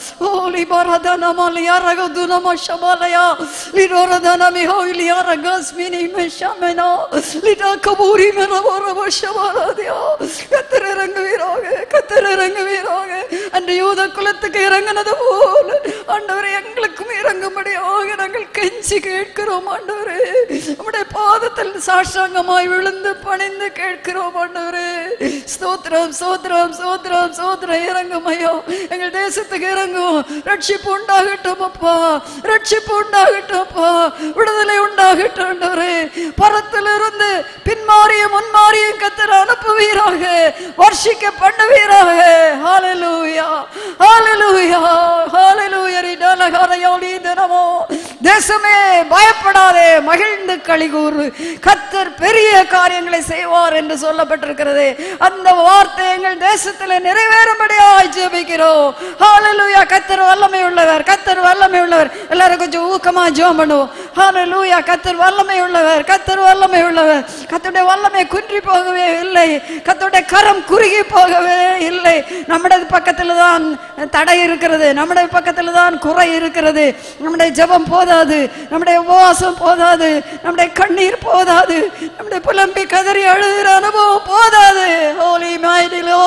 ஓலி பரதனமா லியாரக துனமா ஷமாலயா லிரோரதன மிஹோ லியாரக ஸ்மினி மெஷமெனா லிடா கபூரி மெரவரவ ஷமாலதியா கத்தர் இறங்குவீராக கத்தர் இறங்குவீராக அந்த யூத குலத்துக்கு இறங்கினது போல ஆண்டவரே எங்களுக்கும் இறங்கும்படியாக நாங்கள் கெஞ்சி கேட்கிறோம் ஆண்டவரே நம்முடைய பாதத்தில் சாஷ்டாங்கமாய் விழுந்து பணிந்து கேட்கிறோம் ஆண்டவரே ஸ்தோத்திரம் ஸ்தோத்திரம் ஸ்தோத்திரம் ஸ்தோத்திரம் இறங்கும் ஐயோ எங்கள் தேசத்துக்கு இறங்கும் ரட்சிப்பு உண்டாகட்டும் அப்பா ரட்சிப்பு உண்டாகட்டும் அப்பா விடுதலை உண்டாகட்டும் ஆண்டவரே பரத்திலிருந்து பின்மாறியும் முன்மாறியும் கத்தர் அனுப்புவீராக வர்ஷிக்க பண்ணுவீராக ஹalleluya ஹalleluya ஹalleluya ரிடலகரையோடி தினமோ தேசமே பயப்படாதே மகிழ்ந்து கலிகூறு கத்தர் பெரிய காரியங்களை செய்வார் என்று சொல்லப்பட்டிருக்கிறது அந்த வார்த்தை எங்கள் தேசத்தில் நிறைவேறும்படியாய் ஜெபிக்கிறோம் ஹalleluya கத்தர் வல்லமை உள்ளவர் கத்தர் வல்லமை உள்ளவர் எல்லாரும் கொஞ்சம் ஊக்கமா ஜெபம் பண்ணுவோம் ஹalleluya கத்தர் வல்லமை உள்ளவர் கத்தர் வல்லமை உள்ளவர் கத்தருடைய வல்லமை குன்றி போகவே இல்லை கத்தருடைய கரம் குறுகி போகவே இல்லை நம்முடைய பக்கத்துல தான் தடை இருக்கிறது நம்முடைய பக்கத்துல தான் குறை இருக்கிறது நம்முடைய ஜெபம் போதாது நம்முடைய உபவாசம் போதாது நம்முடைய கண்ணீர் போதாது நம்முடைய புலம்பி கதறி அழுகிற அனுபவம் போதாது ஹோலி மைடிலோ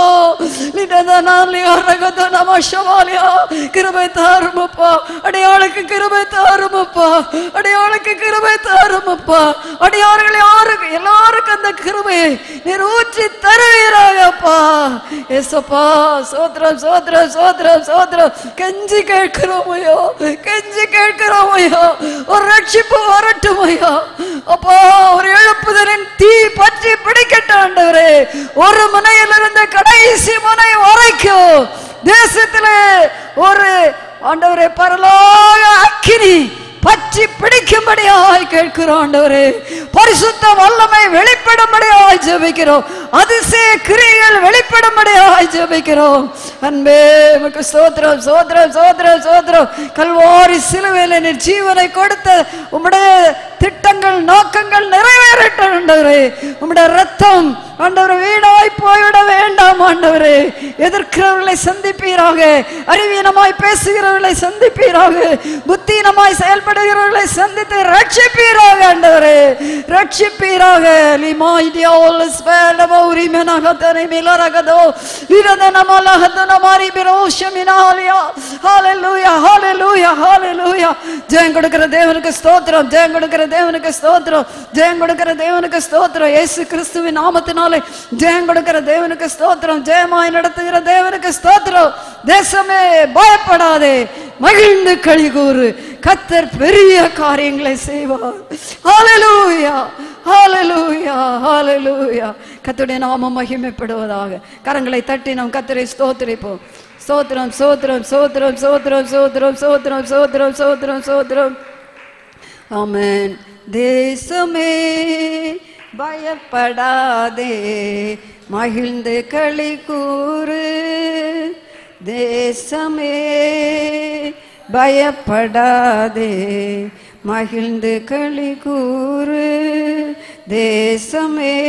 நமஷவாலியா கிருபை தாருமப்பா அடையாளுக்கு கிருபை தாருமப்பா அடையாளுக்கு கிருபை தாருமப்பா அடையாளர்கள் யாருக்கு எல்லாருக்கும் அந்த கிருபையை நீர் ஊற்றி தருவீராகப்பா ஏசப்பா சோத்ரம் சோத்ரம் சோத்ரம் சோத்ரம் கெஞ்சி கேட்கிறோம் ஐயோ கெஞ்சி கேட்கிறோம் ஐயோ ஒரு ரட்சிப்பு வரட்டும் ஐயோ அப்பா ஒரு எழுப்புதலின் தீ பற்றி பிடிக்கட்டும் ஆண்டவரே ஒரு முனையிலிருந்து கடைசி முனை வரைக்கும் தேசத்திலே ஒரு ஆண்டவரே பரலோக அக்கினி பற்றி பிடிக்கும்படியாய் கேட்கிறோம் ஆண்டவரே பரிசுத்த வல்லமை வெளிப்படும்படியாய் ஜெபிக்கிறோம் அதிசய கிரியைகள் வெளிப்படும்படியாய் ஜெபிக்கிறோம் அன்பே உமக்கு ஸ்தோத்திரம் ஸ்தோத்திரம் ஸ்தோத்திரம் ஸ்தோத்திரம் கல்வாரி சிலுவையில் நீர் ஜீவனை கொடுத்த உம்முடைய திட்டங்கள் நோக்கங்கள் நிறைவேறட்டும் ஆண்டவரே உம்முடைய ரத்தம் ஆண்டவர் வீடாய் போய்விட வேண்டாம் ஆண்டவரே எதிர்க்கிறவர்களை சந்திப்பீராக அறிவீனமாய் பேசுகிறவர்களை சந்திப்பீராக புத்தீனமாய் செயல்படுகிறவர்களை சந்தித்து ரட்சிப்பீராக ஆண்டவரே ரட்சிப்பீராக லிமாய்டியோல் ஸ்பேலமௌரி மெனகதனை மிலரகதோ விரதனமலகதன மாரி பிரோஷமினாலியா ஹalleluya ஹalleluya ஹalleluya ஜெயம் கொடுக்கிற தேவனுக்கு ஸ்தோத்திரம் ஜெயம் கொடுக்கிற தேவனுக்கு ஸ்தோத்திரம் ஜெயம் கொடுக்கிற தேவனுக்கு ஸ்தோத்திரம் இயேசு கிறிஸ்துவின் நாமத்தினாலே ஜெயம் கொடுக்கிற தேவனுக்கு ஸ்தோத்திரம் ஜெயமாய் நடத்துகிற தேவனுக்கு ஸ்தோத்திரம் தேசமே பயப்படாதே மகிழ்ந்து களி கூறு கத்தர் பெரிய காரியங்களை செய்வார் ஹalleluya ஹalleluya ஹalleluya கர்த்தருடைய நாமம் மகிமைப்படுவதாக கரங்களை தட்டி நாம் கத்தரை ஸ்தோத்திரிப்போம் ஸ்தோத்திரம் ஸ்தோத்திரம் ஸ்தோத்திரம் ஸ்தோத்திரம் ஸ்தோத்திரம் ஸ்தோத்திரம் ஸ்தோத்திரம் ஸ்தோத்திரம் ஸ்தோத்திரம் ஆமென் தேசமே பயப்படாதே மகிழ்ந்து களி கூறு தேசமே பயப்படாதே மகிழ்ந்து களி கூறு தேசமே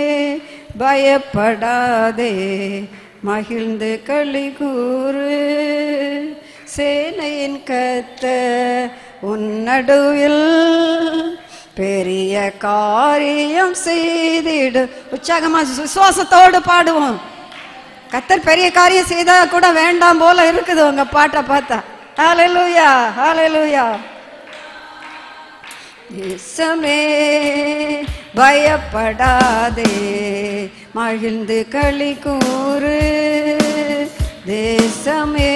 பயப்படாதே மகிழ்ந்து களி கூறு சேனையின் கத்த உன் நடுவில் பெரிய காரியம் செய்திடு உற்சாகமா விசுவாசத்தோடு பாடுவோம் கத்தர் பெரிய காரியம் செய்தா கூட வேண்டாம் போல இருக்குது உங்க பாட்டை பார்த்தா ஹalleluya ஹalleluya தேசமே பயப்படாதே மகிழ்ந்து களி கூறு தேசமே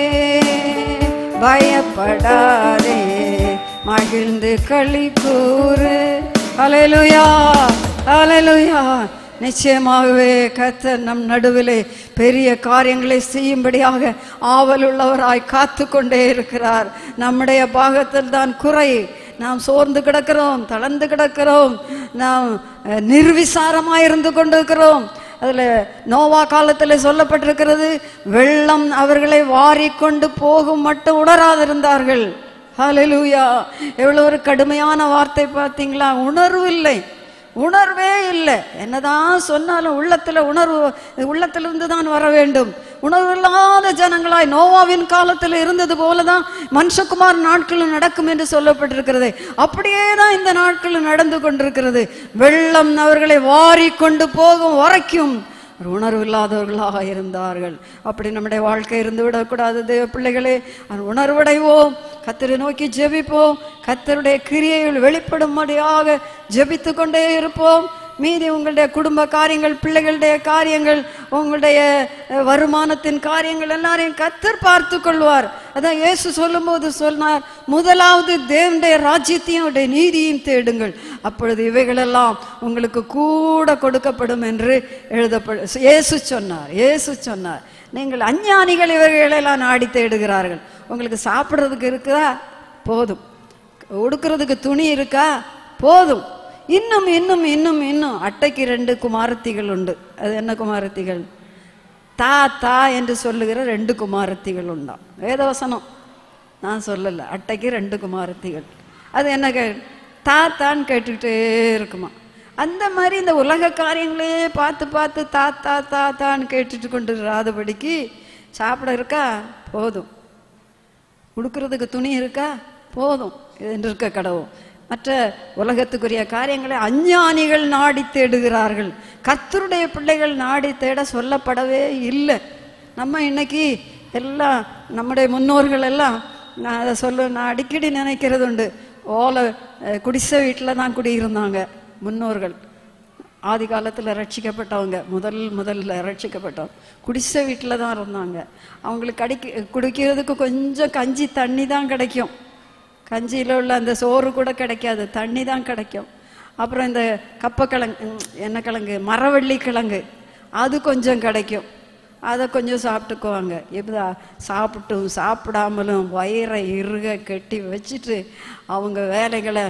பயப்படாதே மகிழ்ந்து களி கூறு ஹalleluya ஹalleluya நிச்சயமாகவே கர்த்தர் நம் நடுவிலே பெரிய காரியங்களை செய்யும்படியாக ஆவலுள்ளவராய் காத்து கொண்டே இருக்கிறார் நம்முடைய பாகத்தில் தான் குறை நாம் சோர்ந்து கிடக்கிறோம் தளர்ந்து கிடக்கிறோம் நாம் அஹ், நிர்விசாரமாய் இருந்து கொண்டிருக்கிறோம் அதுல நோவா காலத்தில் சொல்லப்பட்டிருக்கிறது வெள்ளம் அவர்களை வாரிக்கொண்டு போகும் மட்டும் உணராதிருந்தார்கள் ஹalleluya எவ்வளவு ஒரு கடுமையான வார்த்தை பார்த்தீங்களா உணர்வு இல்லை உணர்வே இல்லை என்னதான் சொன்னாலும் உள்ளத்துல உணர்வு உள்ளத்திலிருந்து தான் வர வேண்டும் உணர்வு இல்லாத ஜனங்களாய் நோவாவின் காலத்தில் இருந்தது போலதான் மனுஷகுமார் நாட்களும் நடக்கும் என்று சொல்லப்பட்டிருக்கிறது அப்படியே தான் இந்த நாட்களும் நடந்து கொண்டிருக்கிறது வெள்ளம் அவர்களை வாரி கொண்டு போகும் வரைக்கும் ஒரு உணர்வு இல்லாதவர்களாக இருந்தார்கள் அப்படி நம்முடைய வாழ்க்கை இருந்து விடக்கூடாது தேவ பிள்ளைகளே அது உணர்வடைவோம் கத்தரை நோக்கி ஜெபிப்போம் கத்தருடைய கிரியைகள் வெளிப்படும்படியாக ஜெபித்து கொண்டே இருப்போம் மீதி உங்களுடைய குடும்ப காரியங்கள் பிள்ளைகளுடைய காரியங்கள் உங்களுடைய அஹ், வருமானத்தின் காரியங்கள் எல்லாரையும் கத்தர் பார்த்து கொள்வார் அதான் இயேசு சொல்லும்போது சொன்னார் முதலாவது தேவனுடைய ராஜ்யத்தையும் அவருடைய நீதியையும் தேடுங்கள் அப்பொழுது இவைகளெல்லாம் உங்களுக்கு கூட கொடுக்கப்படும் என்று எழுதப்படும் இயேசு சொன்னார் இயேசு சொன்னார் நீங்கள் அஞ்ஞானிகள் இவைகளெல்லாம் நாடி தேடுகிறார்கள் உங்களுக்கு சாப்பிட்றதுக்கு இருக்குதா போதும் உடுக்கிறதுக்கு துணி இருக்கா போதும் இன்னும் இன்னும் இன்னும் இன்னும் அட்டைக்கு ரெண்டு குமாரத்திகள் உண்டு அது என்ன குமாரத்திகள் தா தா என்று சொல்லுகிற ரெண்டு குமாரத்திகள் உண்டாம் வேதவசனம் நான் சொல்லல அட்டைக்கு ரெண்டு குமாரத்திகள் அது என்ன கே- தாத்தான்னு கேட்டுக்கிட்டே இருக்குமா அந்த மாதிரி இந்த உலக காரியங்களே பார்த்து பார்த்து தாத்தா தாத்தான்னு கேட்டுட்டு கொண்டு இராதபடிக்கு சாப்பிட இருக்கா போதும் உடுக்கிறதுக்கு துணி இருக்கா போதும் என்று இருக்க கடவும் மற்ற உலகத்துக்குரிய காரியங்களை அஞ்ஞானிகள் நாடி தேடுகிறார்கள் கர்த்தருடைய பிள்ளைகள் நாடி தேட சொல்லப்படவே இல்லை நம்ம இன்னைக்கு எல்லாம் நம்முடைய முன்னோர்கள் எல்லாம் நான் அதை சொல்ல நான் அடிக்கடி நினைக்கிறது உண்டு ஓலை அஹ், குடிசை வீட்டில் தான் குடியிருந்தாங்க முன்னோர்கள் ஆதி காலத்தில் ரட்சிக்கப்பட்டவங்க முதல் முதல்ல ரட்சிக்கப்பட்டவங்க குடிசை வீட்டில் தான் இருந்தாங்க அவங்களுக்கு அடிக்க குடிக்கிறதுக்கு கொஞ்சம் கஞ்சி தண்ணி தான் கிடைக்கும் கஞ்சியில் உள்ள அந்த சோறு கூட கிடைக்காது தண்ணி தான் கிடைக்கும் அப்புறம் இந்த கப்பக்கிழங்கு ம், என்ன கிழங்கு மரவள்ளி கிழங்கு அது கொஞ்சம் கிடைக்கும் அதை கொஞ்சம் சாப்பிட்டுக்குவாங்க எப்படா சாப்பிட்டும் சாப்பிடாமலும் வயிறை இறுக கட்டி வச்சுட்டு அவங்க வேலைகளை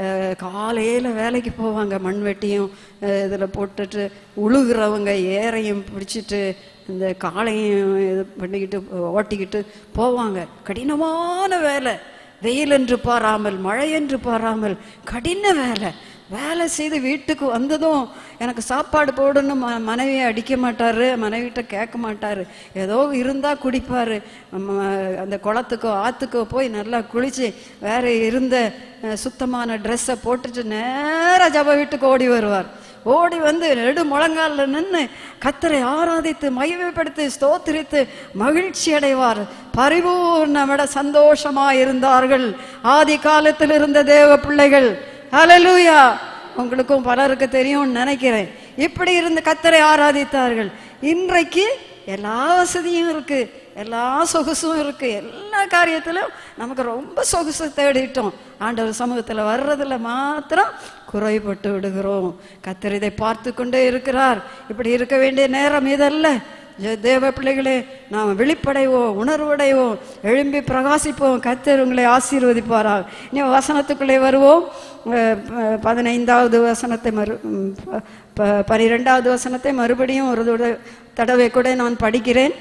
காலையில் வேலைக்கு போவாங்க மண்வெட்டியும் இதில் போட்டுட்டு உழுகிறவங்க ஏரையும் பிடிச்சிட்டு இந்த காளையும் இது பண்ணிக்கிட்டு ஓட்டிக்கிட்டு போவாங்க கடினமான வேலை வெயில் என்று பாராமல் மழை என்று பாராமல் கடின வேலை வேலை செய்து வீட்டுக்கு வந்ததும் எனக்கு சாப்பாடு போடணும் ம மனைவியை அடிக்க மாட்டாரு மனைவிட்ட கேட்க மாட்டாரு ஏதோ இருந்தா குடிப்பாரு ம- அந்த குளத்துக்கோ ஆத்துக்கோ போய் நல்லா குளிச்சு வேற இருந்த அஹ், சுத்தமான ட்ரெஸ்ஸை போட்டுட்டு நேரா ஜப வீட்டுக்கு ஓடி வருவார் ஓடி வந்து நெடு முழங்காலில் நின்று கத்தரை ஆராதித்து மகிமைப்படுத்தி ஸ்தோத்திரித்து மகிழ்ச்சி அடைவார் பரிபூர்ணமிட சந்தோஷமா இருந்தார்கள் ஆதி காலத்தில் இருந்த தேவ பிள்ளைகள் ஹalleluya உங்களுக்கும் பலருக்கு தெரியும்னு நினைக்கிறேன் இப்படி இருந்து கத்தரை ஆராதித்தார்கள் இன்றைக்கு எல்லா வசதியும் இருக்கு எல்லா சொகுசும் இருக்கு எல்லா காரியத்திலும் நமக்கு ரொம்ப சொகுசு தேடிட்டோம் ஆண்டவர் சமூகத்தில் வர்றதுல மாத்திரம் குறைபட்டு விடுகிறோம் கத்தர் இதை பார்த்து கொண்டே இருக்கிறார் இப்படி இருக்க வேண்டிய நேரம் இதல்ல ஜெ- தேவ பிள்ளைகளே நாம் விழிப்படைவோம் உணர்வடைவோம் எழும்பி பிரகாசிப்போம் கத்தர் உங்களை ஆசீர்வதிப்பாரா இனி வசனத்துக்குள்ளே வருவோம் அஹ் ப- பதினைந்தாவது வசனத்தை மறு ம், ப- ப- பனிரெண்டாவது வசனத்தை மறுபடியும் ஒரு தடவை- தடவை கூட நான் படிக்கிறேன்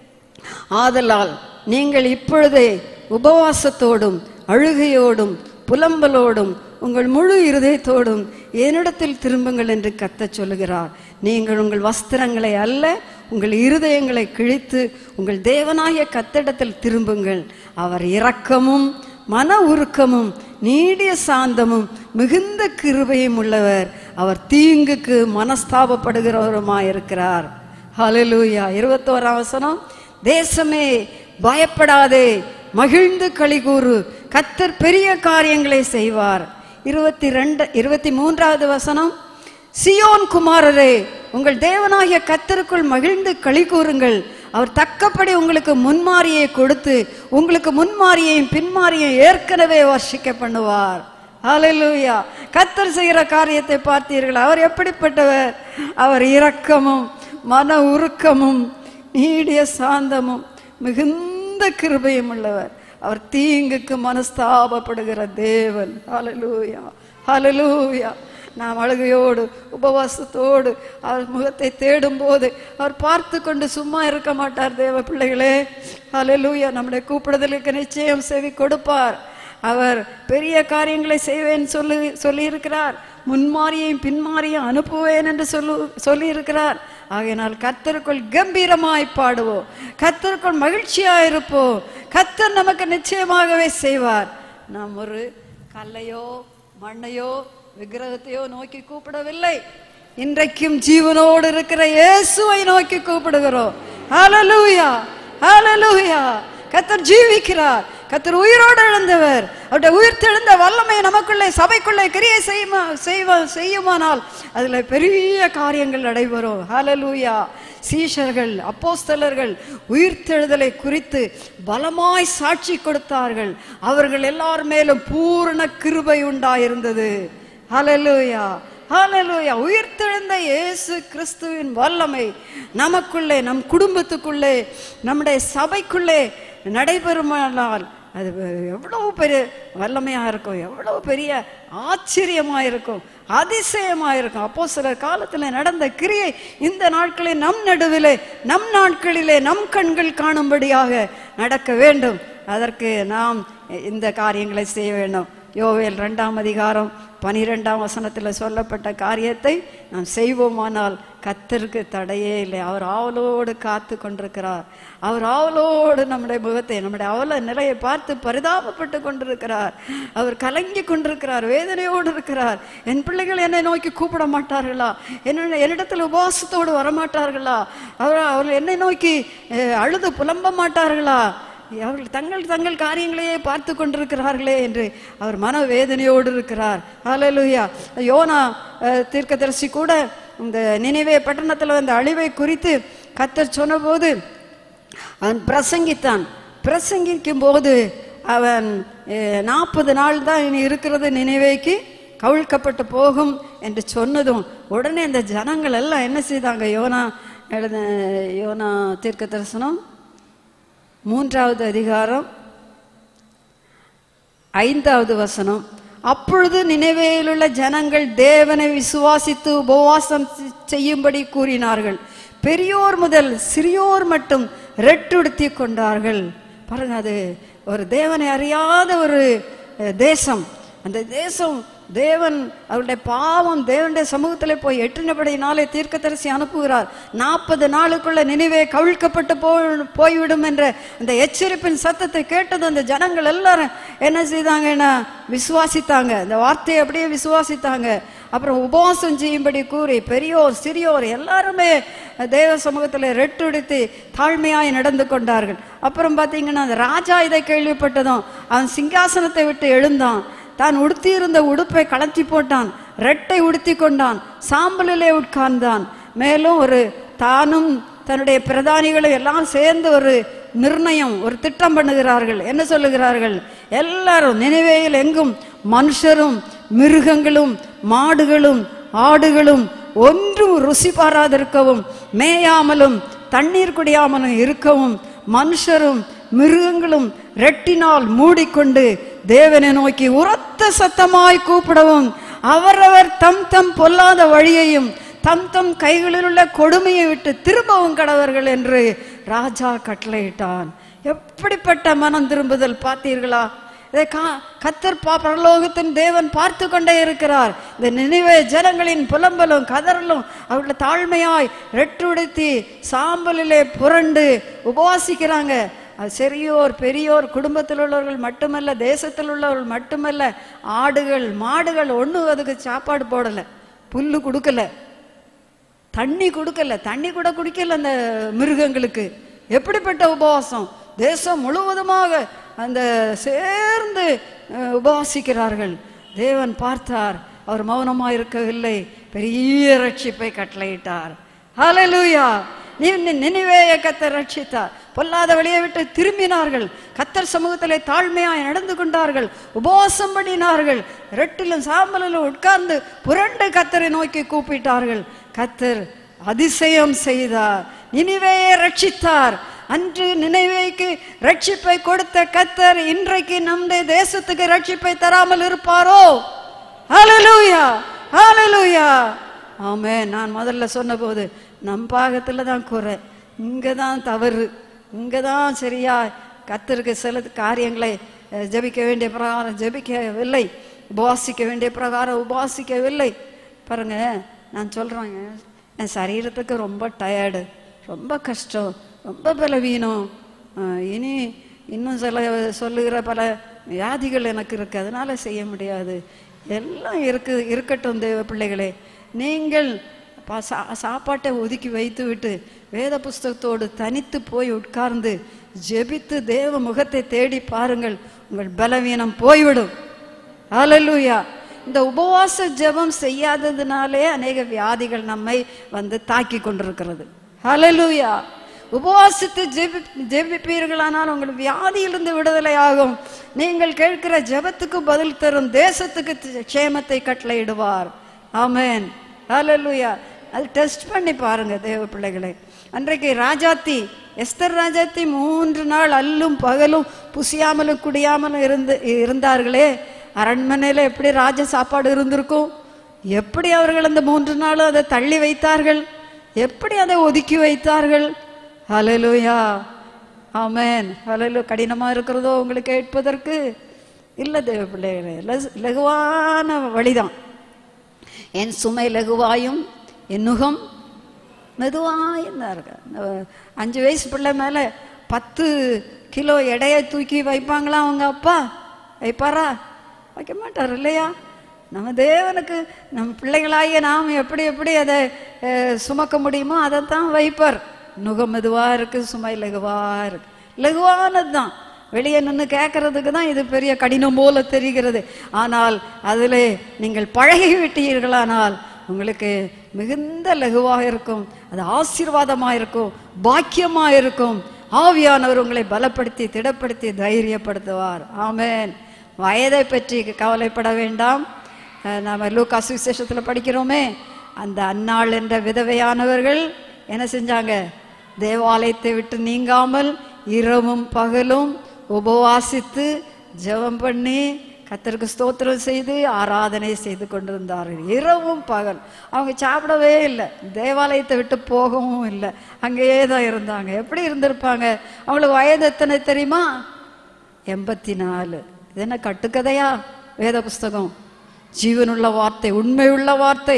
ஆதலால் நீங்கள் இப்பொழுதே உபவாசத்தோடும் அழுகையோடும் புலம்பலோடும் உங்கள் முழு இருதயத்தோடும் என்னிடத்தில் திரும்புங்கள் என்று கத்தச் சொல்லுகிறார் நீங்கள் உங்கள் வஸ்திரங்களை அல்ல உங்கள் இருதயங்களை கிழித்து உங்கள் தேவனாகிய கத்திடத்தில் திரும்புங்கள் அவர் இரக்கமும் மன உருக்கமும் நீடிய சாந்தமும் மிகுந்த கிருபையும் உள்ளவர் அவர் தீங்குக்கு மனஸ்தாபப்படுகிறவருமாயிருக்கிறார் ஹalleluya இருபத்தோராம் வசனம் தேசமே பயப்படாதே மகிழ்ந்து களிகூறு கத்தர் பெரிய காரியங்களை செய்வார் இருபத்தி ரெண்டு இருபத்தி மூன்றாவது வசனம் சியோன் குமாரரே உங்கள் தேவனாகிய கத்தருக்குள் மகிழ்ந்து களி கூறுங்கள் அவர் தக்கப்படி உங்களுக்கு முன்மாரியை கொடுத்து உங்களுக்கு முன்மாரியையும் பின்மாரியையும் ஏற்கனவே வர்ஷிக்க பண்ணுவார் ஹalleluya கத்தர் செய்கிற காரியத்தை பார்த்தீர்கள் அவர் எப்படிப்பட்டவர் அவர் இரக்கமும் மன உருக்கமும் நீடிய சாந்தமும் மிகுந்த கிருபையும் உள்ளவர் அவர் தீங்குக்கு மனஸ்தாபப்படுகிற தேவன் ஹalleluya ஹalleluya நாம் அழுகையோடு உபவாசத்தோடு அவர் முகத்தை தேடும்போது அவர் பார்த்து கொண்டு சும்மா இருக்க மாட்டார் தேவ பிள்ளைகளே ஹalleluya நம்முடைய கூப்பிடுதலுக்கு நிச்சயம் செவி கொடுப்பார் அவர் பெரிய காரியங்களை செய்வேன் சொல்லி சொல்லியிருக்கிறார் முன்மாரியையும் பின்மாரியும் அனுப்புவேன் என்று சொல்லு சொல்லியிருக்கிறார் ஆகையினால் கத்தருக்குள் கம்பீரமாய் பாடுவோம் கத்தருக்குள் மகிழ்ச்சியாய் இருப்போம் கத்தர் நமக்கு நிச்சயமாகவே செய்வார் நாம் ஒரு கல்லையோ மண்ணையோ விக்கிரகத்தையோ நோக்கி கூப்பிடவில்லை இன்றைக்கும் ஜீவனோடு இருக்கிற இயேசுவை நோக்கி கூப்பிடுகிறோம் ஹalleluya ஹalleluya கத்தர் ஜீவிக்கிறார் கத்தர் உயிரோடு எழுந்தவர் அவருடைய உயிர் தெழுந்த வல்லமை நமக்குள்ளே சபைக்குள்ளே கிரியை செய்யுமா செய்வ செய்யுமானால் அதுல பெரிய காரியங்கள் நடைபெறும் ஹalleluya சீஷர்கள் அப்போஸ்தலர்கள் உயிர்த்தெழுதலை குறித்து பலமாய் சாட்சி கொடுத்தார்கள் அவர்கள் எல்லார் மேலும் பூரண கிருபை உண்டாயிருந்தது ஹalleluya ஹalleluya உயிர்த்தெழுந்த இயேசு கிறிஸ்துவின் வல்லமை நமக்குள்ளே நம் குடும்பத்துக்குள்ளே நம்முடைய சபைக்குள்ளே நடைபெறுமானால் அது எவ்வளவு பெரிய வல்லமையாக இருக்கும் எவ்வளவு பெரிய ஆச்சரியமாக இருக்கும் அதிசயமாக இருக்கும் அப்போ சில காலத்தில் நடந்த கிரியை இந்த நாட்களில் நம் நடுவிலே நம் நாட்களிலே நம் கண்கள் காணும்படியாக நடக்க வேண்டும் அதற்கு நாம் இந்த காரியங்களை செய்ய வேண்டும் யோவேல் ரெண்டாம் அதிகாரம் பனிரெண்டாம் வசனத்தில் சொல்லப்பட்ட காரியத்தை நாம் செய்வோமானால் கத்தருக்கு தடையே இல்லை அவர் ஆவலோடு காத்து கொண்டிருக்கிறார் அவர் ஆவலோடு நம்முடைய முகத்தை நம்முடைய அவல நிலையை பார்த்து பரிதாபப்பட்டு கொண்டிருக்கிறார் அவர் கலங்கி கொண்டிருக்கிறார் வேதனையோடு இருக்கிறார் என் பிள்ளைகள் என்னை நோக்கி கூப்பிட மாட்டார்களா என்ன என்னிடத்தில் உபவாசத்தோடு வரமாட்டார்களா அவர் அவர்கள் என்னை நோக்கி அஹ், அழுது புலம்ப மாட்டார்களா அவர்கள் தங்கள் தங்கள் காரியங்களையே பார்த்து கொண்டிருக்கிறார்களே என்று அவர் மன வேதனையோடு இருக்கிறார் ஹalleluya யோனா அஹ், தீர்க்கதரிசி கூட இந்த நினைவே பட்டணத்தில் வந்த அழிவை குறித்து கத்தர் சொன்னபோது அவன் பிரசங்கித்தான் பிரசங்கிக்கும் போது அவன் நாற்பது நாள் தான் இனி இருக்கிறது நினைவேக்கு கவிழ்க்கப்பட்டு போகும் என்று சொன்னதும் உடனே இந்த ஜனங்கள் எல்லாம் என்ன செய்தாங்க யோனா எழுத யோனா தீர்க்க தரிசனம் மூன்றாவது அதிகாரம் ஐந்தாவது வசனம் அப்பொழுது நினைவேலுள்ள ஜனங்கள் தேவனை விசுவாசித்து உபவாசம் செ- செய்யும்படி கூறினார்கள் பெரியோர் முதல் சிறியோர் மட்டும் ரெட்டுடுத்தி கொண்டார்கள் பாருங்க அது ஒரு தேவனை அறியாத ஒரு அஹ், தேசம் அந்த தேசம் தேவன் அவருடைய பாவம் தேவனுடைய சமூகத்தில் போய் எட்டினபடினாலே தீர்க்கதரிசி அனுப்புகிறார் நாற்பது நாளுக்குள்ள நினைவே கவிழ்க்கப்பட்டு போ போய்விடும் என்ற அந்த எச்சரிப்பின் சத்தத்தை கேட்டது அந்த ஜனங்கள் எல்லாரும் என்ன செய்தாங்கன்னா விசுவாசித்தாங்க அந்த வார்த்தையை அப்படியே விசுவாசித்தாங்க அப்புறம் உபவாசம் செய்யும்படி கூறி பெரியோர் சிறியோர் எல்லாருமே தேவ சமூகத்தில் ரெட்டுடுத்தி தாழ்மையாய் நடந்து கொண்டார்கள் அப்புறம் பார்த்தீங்கன்னா அந்த ராஜா இதை கேள்விப்பட்டதும் அவன் சிங்காசனத்தை விட்டு எழுந்தான் தான் உடுத்தியிருந்த உடுப்பை கலத்தி போட்டான் ரெட்டை உடுத்தி கொண்டான் சாம்பலிலே உட்கார்ந்தான் மேலும் ஒரு தானும் தன்னுடைய பிரதானிகளும் எல்லாம் சேர்ந்து ஒரு நிர்ணயம் ஒரு திட்டம் பண்ணுகிறார்கள் என்ன சொல்லுகிறார்கள் எல்லாரும் நினைவேயில் எங்கும் மனுஷரும் மிருகங்களும் மாடுகளும் ஆடுகளும் ஒன்றும் ருசி பாராதிருக்கவும் மேயாமலும் தண்ணீர் குடியாமலும் இருக்கவும் மனுஷரும் மிருகங்களும் ரெட்டினால் மூடிக்கொண்டு தேவனை நோக்கி உரத்த சத்தமாய் கூப்பிடவும் அவரவர் தம் தம் பொல்லாத வழியையும் தம் தம் கைகளில் உள்ள கொடுமையை விட்டு திரும்பவும் கடவர்கள் என்று ராஜா கட்டளையிட்டான் எப்படிப்பட்ட மனம் திரும்புதல் பார்த்தீர்களா இதை கா கத்தர் பா பரலோகத்தின் தேவன் பார்த்து கொண்டே இருக்கிறார் இந்த நினைவே ஜனங்களின் புலம்பலும் கதறலும் அவர்கள் தாழ்மையாய் ரெட்டுடுத்தி சாம்பலிலே புரண்டு உபவாசிக்கிறாங்க அது சிறியோர் பெரியோர் குடும்பத்தில் உள்ளவர்கள் மட்டுமல்ல தேசத்தில் உள்ளவர்கள் மட்டுமல்ல ஆடுகள் மாடுகள் ஒன்றும் அதுக்கு சாப்பாடு போடலை புல்லு கொடுக்கல தண்ணி கொடுக்கல தண்ணி கூட குடிக்கல அந்த மிருகங்களுக்கு எப்படிப்பட்ட உபவாசம் தேசம் முழுவதுமாக அந்த சேர்ந்து அஹ், உபவாசிக்கிறார்கள் தேவன் பார்த்தார் அவர் மௌனமாக இருக்கவில்லை பெரிய ரட்சிப்பை கட்டளையிட்டார் ஹalleluya நீ நினைவேய கத்தர் ரட்சித்தார் பொல்லாத வழியை விட்டு திரும்பினார்கள் கத்தர் சமூகத்திலே தாழ்மையாய் நடந்து கொண்டார்கள் உபவாசம் பண்ணினார்கள் ரெட்டிலும் சாம்பலிலும் உட்கார்ந்து புரண்டு கத்தரை நோக்கி கூப்பிட்டார்கள் கத்தர் அதிசயம் செய்தார் நினைவேயை ரட்சித்தார் அன்று நினைவேக்கு ரட்சிப்பை கொடுத்த கத்தர் இன்றைக்கு நம்முடைய தேசத்துக்கு ரட்சிப்பை தராமல் இருப்பாரோ ஹalleluya ஹalleluya ஆமே நான் முதல்ல சொன்னபோது நம் பாகத்தில் தான் குறை இங்கே தான் தவறு இங்கே தான் சரியா கத்தருக்கு சில காரியங்களை அஹ், ஜெபிக்க வேண்டிய பிரகாரம் ஜெபிக்கவில்லை உபவாசிக்க வேண்டிய பிரகாரம் உபவாசிக்கவில்லை பாருங்க நான் சொல்கிறேங்க என் சரீரத்துக்கு ரொம்ப டயர்டு ரொம்ப கஷ்டம் ரொம்ப பலவீனம் அஹ், இனி இன்னும் சில சொல்லுகிற பல வியாதிகள் எனக்கு இருக்கு அதனால செய்ய முடியாது எல்லாம் இருக்கு இருக்கட்டும் தேவ பிள்ளைகளே நீங்கள் பா- சா- சாப்பாட்டை ஒதுக்கி வைத்து விட்டு வேத புஸ்தகத்தோடு தனித்து போய் உட்கார்ந்து ஜெபித்து தேவ முகத்தை தேடி பாருங்கள் உங்கள் பலவீனம் போய்விடும் ஹalleluya இந்த உபவாச ஜெபம் செய்யாததுனாலே அநேக வியாதிகள் நம்மை வந்து தாக்கி கொண்டிருக்கிறது ஹalleluya உபவாசித்து ஜெபி ஜெபிப்பீர்களானால் உங்கள் வியாதியிலிருந்து விடுதலை ஆகும் நீங்கள் கேட்கிற ஜெபத்துக்கு பதில் தரும் தேசத்துக்கு தி- க்ஷேமத்தை கட்டளையிடுவார் ஆமென் ஹalleluya அது டெஸ்ட் பண்ணி பாருங்க தேவ பிள்ளைகளை அன்றைக்கு ராஜாத்தி எஸ்தர் ராஜாத்தி மூன்று நாள் அல்லும் பகலும் புசியாமலும் குடியாமலும் இருந்து இருந்தார்களே அரண்மனையில் எப்படி ராஜ சாப்பாடு இருந்திருக்கும் எப்படி அவர்கள் அந்த மூன்று நாளும் அதை தள்ளி வைத்தார்கள் எப்படி அதை ஒதுக்கி வைத்தார்கள் ஹalleluya ஆமென் ஹalleluya கடினமா இருக்கிறதோ உங்களுக்கு கேட்பதற்கு இல்லை தேவ பிள்ளைகளே லகு- லகுவான வழிதான் என் சுமை லகுவாயும் என் நுகம் மெதுவாயும் தான் இருக்கு அஹ் அஞ்சு வயசு பிள்ளை மேலே பத்து கிலோ எடையை தூக்கி வைப்பாங்களா அவங்க அப்பா வைப்பாரா வைக்க மாட்டார் இல்லையா நம்ம தேவனுக்கு நம்ம பிள்ளைகளாகிய நாம் எப்படி எப்படி அதை அஹ், சுமக்க முடியுமோ அதைத்தான் வைப்பார் நுகம் மெதுவாக இருக்கு சுமை லகுவாக இருக்கு லகுவானது தான் வெளியே நின்று கேட்கறதுக்கு தான் இது பெரிய கடினம் போல தெரிகிறது ஆனால் அதிலே நீங்கள் பழகி விட்டீர்களானால் உங்களுக்கு மிகுந்த லகுவாக இருக்கும் அது ஆசீர்வாதமாக இருக்கும் பாக்கியமாக இருக்கும் ஆவியானவர் உங்களை பலப்படுத்தி திடப்படுத்தி தைரியப்படுத்துவார் ஆமென் வயதை பற்றி கவலைப்பட வேண்டாம் அஹ் நாம லூக்கா சுவிசேஷத்தில் படிக்கிறோமே அந்த அன்னாள் என்ற விதவையானவர்கள் என்ன செஞ்சாங்க தேவாலயத்தை விட்டு நீங்காமல் இரவும் பகலும் உபவாசித்து ஜெபம் பண்ணி கத்தருக்கு ஸ்தோத்திரம் செய்து ஆராதனை செய்து கொண்டிருந்தார்கள் இரவும் பகல் அவங்க சாப்பிடவே இல்லை தேவாலயத்தை விட்டு போகவும் இல்லை அங்கேயே தான் இருந்தாங்க எப்படி இருந்திருப்பாங்க அவங்களுக்கு வயது எத்தனை தெரியுமா எண்பத்தி நாலு இது என்ன கட்டுக்கதையா வேத புஸ்தகம் ஜீவனுள்ள வார்த்தை உண்மையுள்ள வார்த்தை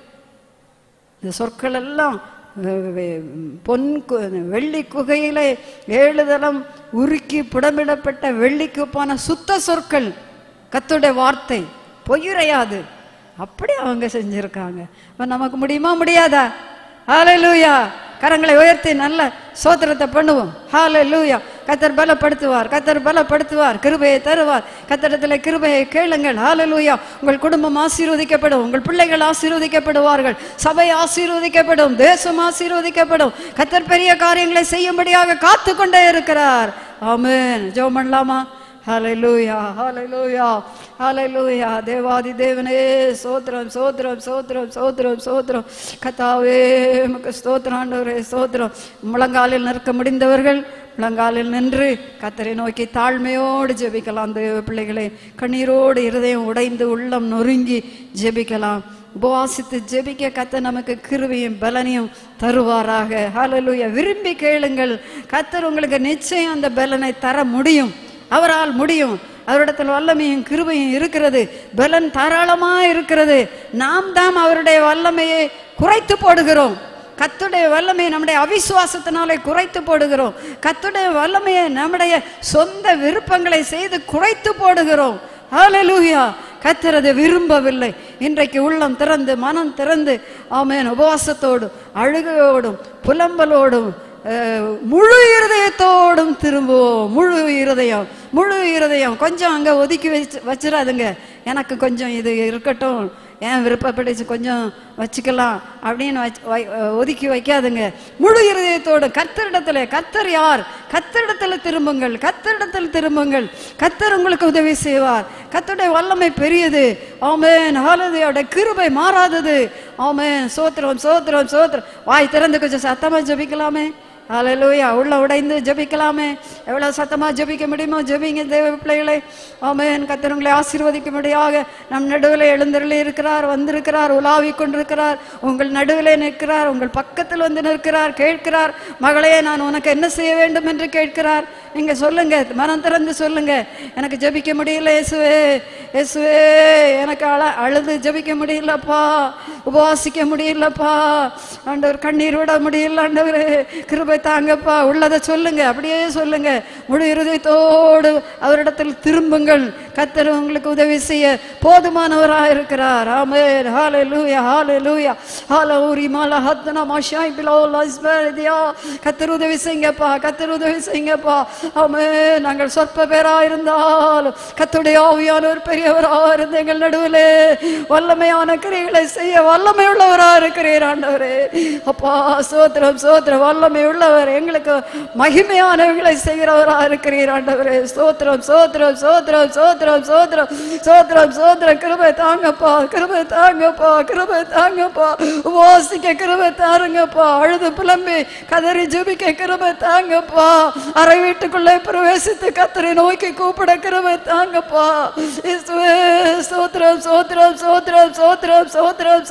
இந்த சொற்கள் எல்லாம் வெ- வெ- பொன் கு- வெள்ளி குகையிலே ஏழு தளம் உருக்கி புடமிடப்பட்ட வெள்ளிக்கு போன சுத்த சொற்கள் கத்துடைய வார்த்தை பொய்யுரையாது அப்படி அவங்க செஞ்சிருக்காங்க அப்ப நமக்கு முடியுமா முடியாதா ஹalleluya கரங்களை உயர்த்தி நல்ல சோத்திரத்தை பண்ணுவோம் ஹalleluya கத்தர் பலப்படுத்துவார் கத்தர் பலப்படுத்துவார் கிருபையை தருவார் கத்தரத்தில் கிருபையை கேளுங்கள் ஹalleluya உங்கள் குடும்பம் ஆசீர்வதிக்கப்படும் உங்கள் பிள்ளைகள் ஆசீர்வதிக்கப்படுவார்கள் சபை ஆசீர்வதிக்கப்படும் தேசம் ஆசீர்வதிக்கப்படும் கத்தர் பெரிய காரியங்களை செய்யும்படியாக காத்து கொண்டே இருக்கிறார் ஆமென் ஜெபம் பண்ணலாமா ஹalleluya ஹalleluya ஹalleluya தேவாதி தேவனே சோத்ரம் சோத்ரம் சோத்ரம் சோத்ரம் சோத்ரம் கத்தாவே உமக்கு ஸ்தோத்திரம் ஆண்டவரே ஸ்தோத்திரம் முழங்காலில் நிற்க முடிந்தவர்கள் முழங்காலில் நின்று கத்தரை நோக்கி தாழ்மையோடு ஜெபிக்கலாம் தேவ பிள்ளைகளே கண்ணீரோடு இருதயம் உடைந்து உள்ளம் நொறுங்கி ஜெபிக்கலாம் உபவாசித்து ஜெபிக்க கத்த நமக்கு கிருபையும் பலனையும் தருவாராக ஹalleluya விரும்பி கேளுங்கள் கத்தர் உங்களுக்கு நிச்சயம் அந்த பலனை தர முடியும் அவரால் முடியும் அவரிடத்தில் வல்லமையும் கிருபையும் இருக்கிறது பலன் தாராளமா இருக்கிறது நாம் தான் அவருடைய வல்லமையை குறைத்து போடுகிறோம் கத்துடைய வல்லமையை நம்முடைய அவிசுவாசத்தினாலே குறைத்து போடுகிறோம் கத்துடைய வல்லமையை நம்முடைய சொந்த விருப்பங்களை செய்து குறைத்து போடுகிறோம் ஹalleluya கத்தர் அதை விரும்பவில்லை இன்றைக்கு உள்ளம் திறந்து மனம் திறந்து ஆமென் உபவாசத்தோடும் அழுகையோடும் புலம்பலோடும் அஹ், முழு இருதயத்தோடும் திரும்புவோம் முழு இருதயம் முழு இருதயம் கொஞ்சம் அங்கே ஒதுக்கி வச்சு வச்சிடாதுங்க எனக்கு கொஞ்சம் இது இருக்கட்டும் ஏன் விருப்பப்படி கொஞ்சம் வச்சுக்கலாம் அப்படின்னு வச்சு வை- ஒதுக்கி வைக்காதுங்க முழு இருதயத்தோடு கத்தரிடத்துல கத்தர் யார் கத்தரிடத்துல திரும்புங்கள் கத்தரிடத்தில் திரும்புங்கள் கத்தர் உங்களுக்கு உதவி செய்வார் கத்தருடைய வல்லமை பெரியது ஆமென் ஹalleluya கிருபை மாறாதது ஆமென் சோத்திரம் சோத்திரம் சோத்திரம் வாய் திறந்து கொஞ்சம் சத்தமா ஜெபிக்கலாமே ஹalleluya உள்ள உடைந்து ஜெபிக்கலாமே எவ்வளவு சத்தமா ஜெபிக்க முடியுமோ ஜெபிங்க தேவ பிள்ளைகளை ஆமென் கர்த்தர் உங்களை ஆசீர்வதிக்கும்படியாக நம் நடுவில் எழுந்தருளி இருக்கிறார் வந்திருக்கிறார் உலாவிக் கொண்டிருக்கிறார் உங்கள் நடுவிலே நிற்கிறார் உங்கள் பக்கத்தில் வந்து நிற்கிறார் கேட்கிறார் மகளே நான் உனக்கு என்ன செய்ய வேண்டும் என்று கேட்கிறார் நீங்க சொல்லுங்க மனம் திறந்து சொல்லுங்க எனக்கு ஜெபிக்க முடியல இயேசுவே இயேசுவே எனக்கு அழ அழுது ஜெபிக்க முடியலப்பா உபவாசிக்க முடியலப்பா ஆண்டவர் கண்ணீர் விட முடியல ஆண்டவரே கிருபை தாங்கப்பா உள்ளதை சொல்லுங்க அப்படியே சொல்லுங்க முழு இருதயத்தோடு அவரிடத்தில் திரும்புங்கள் கத்தர் உங்களுக்கு உதவி செய்ய போதுமானவராக இருக்கிறார் ஆமென் ஹalleluya ஹalleluya ஹalleluya மாலா ஹத்னா மாஷாய் பிலோ லஸ்பதியா கத்தர் உதவி செய்யுங்கப்பா கத்தர் உதவி செய்யுங்கப்பா ஆமென் நாங்கள் சொற்ப பேரா இருந்தாலும் கத்துடைய ஆவியானவர் பெரியவரா இருந்து எங்கள் நடுவிலே வல்லமையான கிரியைகளை செய்ய வல்லமை உள்ளவரா இருக்கிறீர் ஆண்டவரே அப்பா சோத்திரம் சோத்திரம் வல்லமை உள்ளவர் எங்களுக்கு மகிமையானவர்களை செய்கிறவரா இருக்கிறீர் ஆண்டவரே சோத்திரம் சோத்திரம் சோத்திரம் சோத்திரம் சோத்திரம் சோத்திரம் சோத்திரம் கிருபை தாங்கப்பா கிருபை தாங்கப்பா கிருபை தாங்கப்பா உபவாசிக்க கிருபை தாருங்கப்பா அழுது புலம்பி கதறி ஜெபிக்க கிருபை தாங்கப்பா அறை வீட்டுக்குள்ளே பிரவேசித்து கத்தரை நோக்கி கூப்பிட கிருபை தாங்கப்பா இயேசுவே சோத்திரம் சோத்திரம் சோத்திரம் சோத்திரம் சோத்திரம்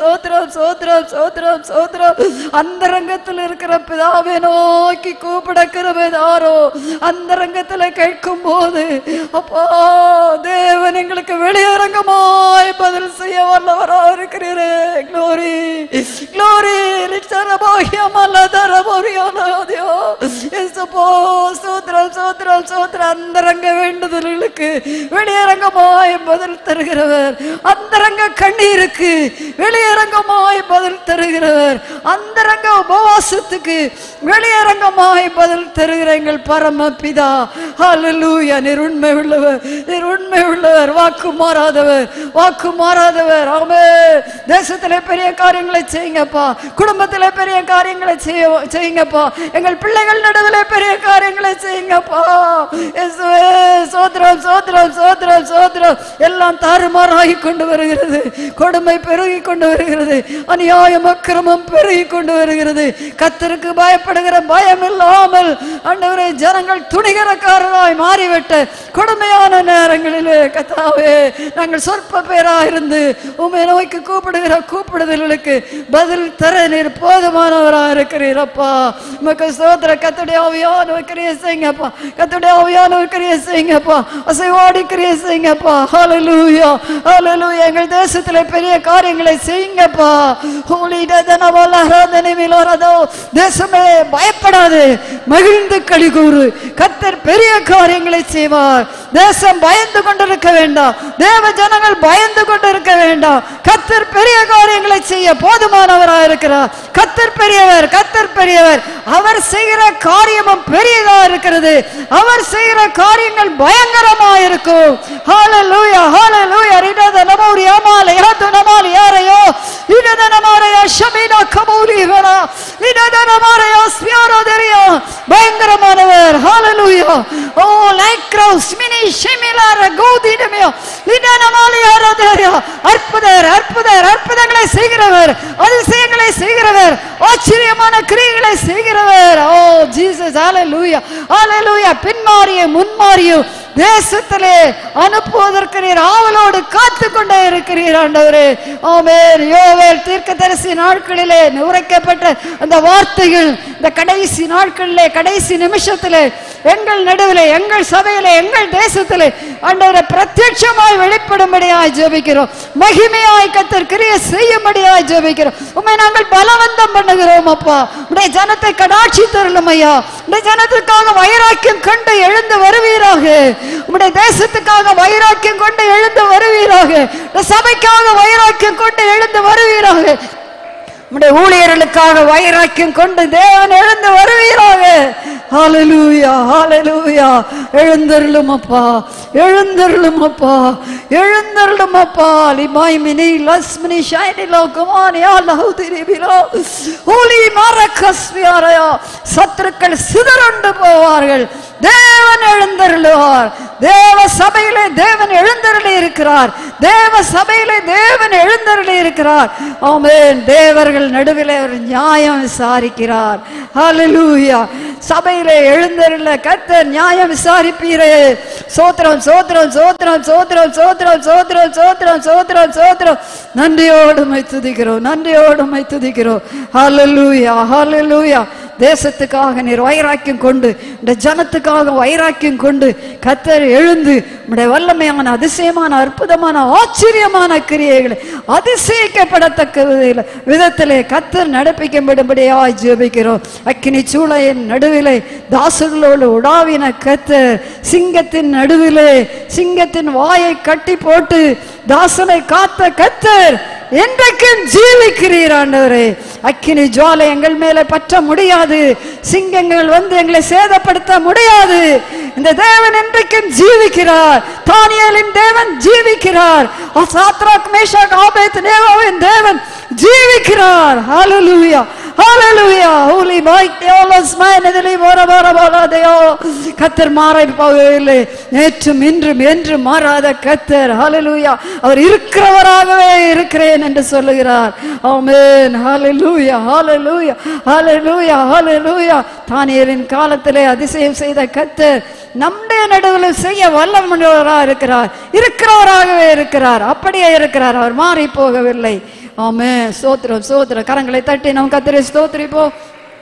சோத்ரம் சோத்ரம் சோத்ரம் சோத்ரம் அந்த ரங்கத்தில் இருக்கிற பிதாவை நோக்கி கூப்பிட கிருபைதாரோ அந்த ரங்கத்தில் கேட்கும் போது அப்பா தேவன் எங்களுக்கு வெளியரங்கமாய் பதில் செய்ய வல்லவரா இருக்கிறீரே க்ளோரி க்ளோரி லிச்சரபாகியமல்லதரபோரியானோ இயேசுப்போ சோத்ரம் சோத்ரம் சோத்ரம் அந்தரங்க வேண்டுதல்களுக்கு வெளியரங்கமாய் பதில் தருகிறவர் அந்தரங்க கண்ணீருக்கு வெளியரங்கமாய் பதில் தருகிறவர் அந்தரங்க உபவாசத்துக்கு வெளியரங்கமாய் பதில் தருகிற எங்கள் பரம பிதா ஹalleluya நீர் உண்மை உள்ளவர் நீர் உண்மை உள்ளவர் வாக்கு மாறாதவர் வாக்கு மாறாதவர் ஆமே தேசத்திலே பெரிய காரியங்களை செய்யுங்கப்பா குடும்பத்திலே பெரிய காரியங்களை செய்ய செய்யுங்கப்பா எங்கள் பிள்ளைகள் நடுவில் பெரிய காரியங்களை செய்யுங்கப்பா இயேசுவே சோத்ரம் சோத்ரம் சோத்ரம் சோத்ரம் எல்லாம் தாறுமாறாகி கொண்டு வருகிறது கொடுமை பெருகி கொண்டு வருகிறது அநியாயம் அக்கிரமம் பெருகி கொண்டு வருகிறது கத்தருக்கு பயப்படுகிற பயம் இல்லாமல் ஆண்டவரே ஜனங்கள் துணிகரக்காரராய் மாறிவிட்ட கொடுமையான நேரங்களிலே கத்தாவே நாங்கள் சொற்ப பேரா இருந்து உண்மை நோக்கி கூப்பிடுகிற கூப்பிடுதல்களுக்கு பதில் தர நீர் போதுமானவரா இருக்கிறீர் அப்பா உமக்கு சோதர கத்துடைய ஆவியான கிரியை செய்யுங்கப்பா கத்துடைய ஆவியான கிரியை செய்யுங்கப்பா அசைவாடி கிரியை செய்யுங்கப்பா ஹalleluya ஹalleluya எங்கள் தேசத்துல பெரிய காரியங்களை செய்யுங்கப்பா ஹோலி டதனவல ஆராதனை விலோரதோ தேசமே பயப்படாது மகிழ்ந்து கலிகூறு கத்தர் பெரிய காரியங்களை செய்வார் தேசம் பயந்து கொண்டிருக்க வேண்டாம் தேவ ஜனங்கள் பயந்து கொண்டிருக்க வேண்டாம் கத்தர் பெரிய காரியங்களை செய்ய போதுமானவராக இருக்கிறார் கத்தர் பெரியவர் கத்தர் பெரியவர் அவர் செய்கிற காரியமும் பெரியதா இருக்கிறது அவர் செய்கிற காரியங்கள் பயங்கரமா இருக்கும் ஹalleluya ஹalleluya ரிடத நமௌரி அமால யாத்து நமால யாரையோ ரிடத நமாரைய ஷமீனா கமௌரி வரா ரிடத நமாரைய ஸ்மியாரோ தெரியா பயங்கரமானவர் ஹalleluya ஓ லைக் கிரௌஸ் மினி ஷிமிலார கோதிடமியோ ரிடத நமால யாரோ தெரியா அற்புதர் அற்புதர் அற்புதங்களை செய்கிறவர் அதிசயங்களை செய்கிறவர் ஆச்சரியமான கிரியைகளை செய்கிறவர் ஓ ஜீசஸ் ஹalleluya ஹalleluya பின்மாறிய முன்மாறியும் தேசத்திலே அனுப்புவதற்கு நீர் ஆவலோடு காத்து கொண்டே இருக்கிறீர் ஆண்டவரே ஆமென் யோவேல் தீர்க்கதரிசி நாட்களிலே உரைக்கப்பட்ட அந்த வார்த்தைகள் இந்த கடைசி நாட்களிலே கடைசி நிமிஷத்திலே எங்கள் நடுவிலே எங்கள் சபையிலே எங்கள் தேசத்திலே ஆண்டவரை பிரத்யட்சமாய் வெளிப்படும்படியாய் ஜெபிக்கிறோம் மகிமையாய் கத்தர் கிரிய செய்யும்படியாய் ஜெபிக்கிறோம் உண்மை நாங்கள் பலவந்தம் பண்ணுகிறோம் அப்பா உடைய ஜனத்தை கடாட்சி தரலும் ஐயா உடைய ஜனத்துக்காக வைராக்கியம் கண்டு எழுந்து வருவீராக உடைய தேசத்துக்காக வைராக்கியம் கொண்டு எழுந்து வருவீராக உடைய சபைக்காக வைராக்கியம் கொண்டு எழுந்து வருவீராக உடைய ஊழியர்களுக்காக வைராக்கியம் கொண்டு தேவன் எழுந்து வருவீராக ஹalleluya ஹalleluya எழுந்தருளும் அப்பா எழுந்தருளும் அப்பா எழுந்தருளும் அப்பா லிமாய் மினி லஸ்மினி ஷைனி லோகமான் யா லஹுதிரி பிலோ ஹோலி மரகஸ்வியாரயா சத்துருக்கள் சிதறண்டு போவார்கள் தேவன் எழுந்தருளுவார் தேவ சபையிலே தேவன் எழுந்தருளி இருக்கிறார் தேவ சபையிலே தேவன் எழுந்தருளி இருக்கிறார் ஆமென் தேவர்கள் நடுவிலே ஒரு நியாயம் விசாரிக்கிறார் ஹalleluya சபையிலே எழுந்தருள கர்த்தர் நியாயம் விசாரிப்பீரே சோத்திரம் சோத்திரம் சோத்திரம் சோத்திரம் சோத்திரம் சோத்திரம் சோத்திரம் சோத்திரம் சோத்திரம் நன்றியோடு மை துதிக்கிறோம் நன்றியோடு மை துதிக்கிறோம் ஹalleluya ஹalleluya தேசத்துக்காக நீர் வைராக்கியம் கொண்டு இந்த ஜனத்துக்காக வைராக்கியம் கொண்டு கத்தர் எழுந்து உடைய வல்லமையான அதிசயமான அற்புதமான ஆச்சரியமான கிரியைகளை அதிசயிக்கப்படத்தக்க விதையில- விதத்திலே கத்தர் நடப்பிக்கும்படியாய் ஜெபிக்கிறோம் அக்கினி சூளையின் நடுவிலே தாசர்களோடு உடாவின கத்தர் சிங்கத்தின் நடுவிலே சிங்கத்தின் வாயை கட்டி போட்டு தாசனை காத்த கத்தர் என்றைக்கும் ஜீவிக்கிறீர் ஆண்டவரே அக்கினி ஜுவாலை எங்கள் மேலே பற்ற முடியாது சிங்கங்கள் வந்து எங்களை சேதப்படுத்த முடியாது இந்த தேவன் என்றைக்கும் ஜீவிக்கிறார் தானியேலின் தேவன் ஜீவிக்கிறார் சாத்ராக் மேஷாக் ஆபேத் நேவாவின் தேவன் ஜீவிக்கிறார் ஹalleluya ஹalleluya holy might தேவலஸ் மேனதிலே வர வர வராதையோ கத்தர் மாறி போகவில்லை நேற்றும் இன்றும் என்றும் மாறாத கத்தர் ஹalleluya அவர் இருக்கிறவராகவே இருக்கிறேன் என்று சொல்லுகிறார் ஆமென் ஹalleluya ஹalleluya ஹalleluya ஹalleluya தானியேலின் காலத்திலே அதிசயம் செய்த கத்தர் நம்முடைய நடுவில் செய்ய வல்லமுள்ளவராக இருக்கிறார் இருக்கிறவராகவே இருக்கிறார் அப்படியே இருக்கிறார் அவர் மாறி போகவில்லை ஆமே சோத்திரம் சோத்திரம் கரங்களை தட்டி நாம் கத்திரை ஸ்தோத்திரிப்போம்